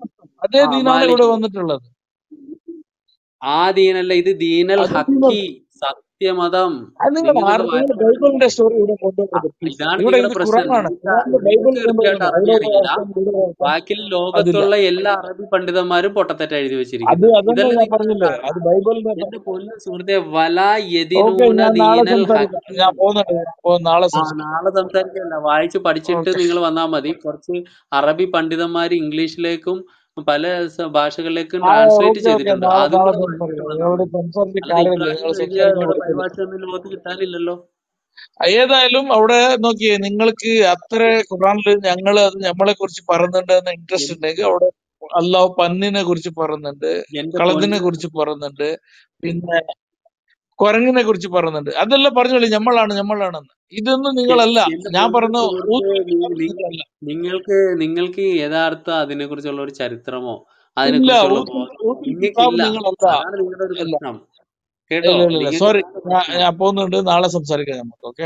അതേ ആ ദീനാണ് ഇവിടെ മാലിക് വന്നിട്ടുള്ളത് ആ ദീനല്ല ഇത് ദീനൽ അത് നിങ്ങൾ ഹക്കി സത്യമതം അത് നിങ്ങൾ നിങ്ങൾ ഇത് ആർ- നിങ്ങൾ വായിക്കണം ബൈബിളിന്റെ സ്റ്റോറി ഇവിടെ ആ, കൊണ്ടുവന്നത് പ്ലീസ് ഇതാണ് ഇവിടെ നിങ്ങളുടെ ഇത് പ്രശ്നം ഖുറാനാണ് നിങ്ങൾക്ക് ഖുറാനിൽ ബൈബിൾ നിങ്ങൾക്ക് കൃത്യമായിട്ട് കൊണ്ടുവരുന്നത് അവിടെ അറബി ഒരു അറിയില്ല വർഷം ഇവിടെ വർഷം ബാക്കി അതില്ല ലോകത്തുള്ള എല്ലാ അറബി പണ്ഡിതന്മാരും പൊട്ടത്തെറ്റ് എഴുതി അത് വെച്ചിരിക്കുന്നത് അതന്നെ ഇതല്ലേ ഞാൻ നിങ്ങളുടെ പറഞ്ഞില്ലേ അത് കാരണം ബൈബിളിന്റെ എന്റെ പൊന്നു സുഹൃത്തെ വല ഓക്കെ യദിനൂന ഞാൻ നാളെ ദീനൽ സംസാരിക്കാം ഹക്കി ഞാൻ പോകുന്നുണ്ട് അപ്പൊ നാളെ ആ സംസാരിക്കാം നാളെ സംസാരിക്കല്ല വായിച്ച് പഠിച്ചിട്ട് ഓക്കെ നിങ്ങൾ വന്നാൽ മതി കുറച്ച് അറബി പണ്ഡിതന്മാർ ഇംഗ്ലീഷിലേക്കും പല സ- ഭാഷകളിലേക്കും ആ ട്രാൻസ്ലേറ്റ് ഓക്കെ ഓക്കെ ചെയ്തിട്ടുണ്ട് നാളെ അതും നാളെ കൂടെ വായിച്ചിട്ട് സംസാരിക്കാം വന്നാൽ ഇവിടെ മതി സംസാരിച്ച അല്ലാതെ കാര്യമില്ല ഇബ്രാഹിം നിങ്ങൾ എഴുതിയ സംസാരിക്കാൻ ഒരു കൊടുക്കില്ല പരിഭാഷ ഒന്നും ലോകത്ത് കിട്ടാനില്ലല്ലോ ഏതായാലും അവിടെ നോക്കിയേ നിങ്ങൾക്ക് അത്ര ഖുറാനിൽ ഞങ്ങൾ നമ്മളെ കുറിച്ച് പറയുന്നുണ്ട് എന്ന് ഇൻട്രസ്റ്റ് ഉണ്ടെങ്കിൽ അവിടെ അള്ളാഹു പന്നിനെ കുറിച്ച് പറയുന്നുണ്ട് എന്റെ കളത്തിനെ പൊന്ന് കുറിച്ച് പറയുന്നുണ്ട് പിന്നെ കുരങ്ങിനെ കുറിച്ച് പറയുന്നുണ്ട് അതെല്ലാം പറഞ്ഞോളി ഞമ്മളാണ് ഞമ്മളാണെന്ന് ഇതൊന്നും എ- നിങ്ങളല്ല എന്റെ ഞാൻ പൊന്നു പറഞ്ഞ സുഹൃത്തെ ഊതി നി- നി- നിങ്ങളല്ല നിങ്ങൾക്ക് നിങ്ങൾക്ക് യഥാർത്ഥ അതിനെ കുറിച്ചുള്ള ഒരു ചരിത്രമോ അതിനെ ഇല്ല കുറിച്ചുള്ള ഊതി ബോധമോ ഊതി കിതാബ് നിങ്ങൾക്കില്ല നിങ്ങളല്ല അതാണ് നിങ്ങളുടെ ഒരു ഇല്ല പ്രശ്നം കേട്ടോ ഇല്ല ഇല്ല ഇല്ല നിങ്ങൾക്ക് സോറി അതാണ് ഞാൻ പ്രശ്നം ഞാൻ പോകുന്നുണ്ട് നാളെ സംസാരിക്കാം നമുക്ക് ഓക്കെ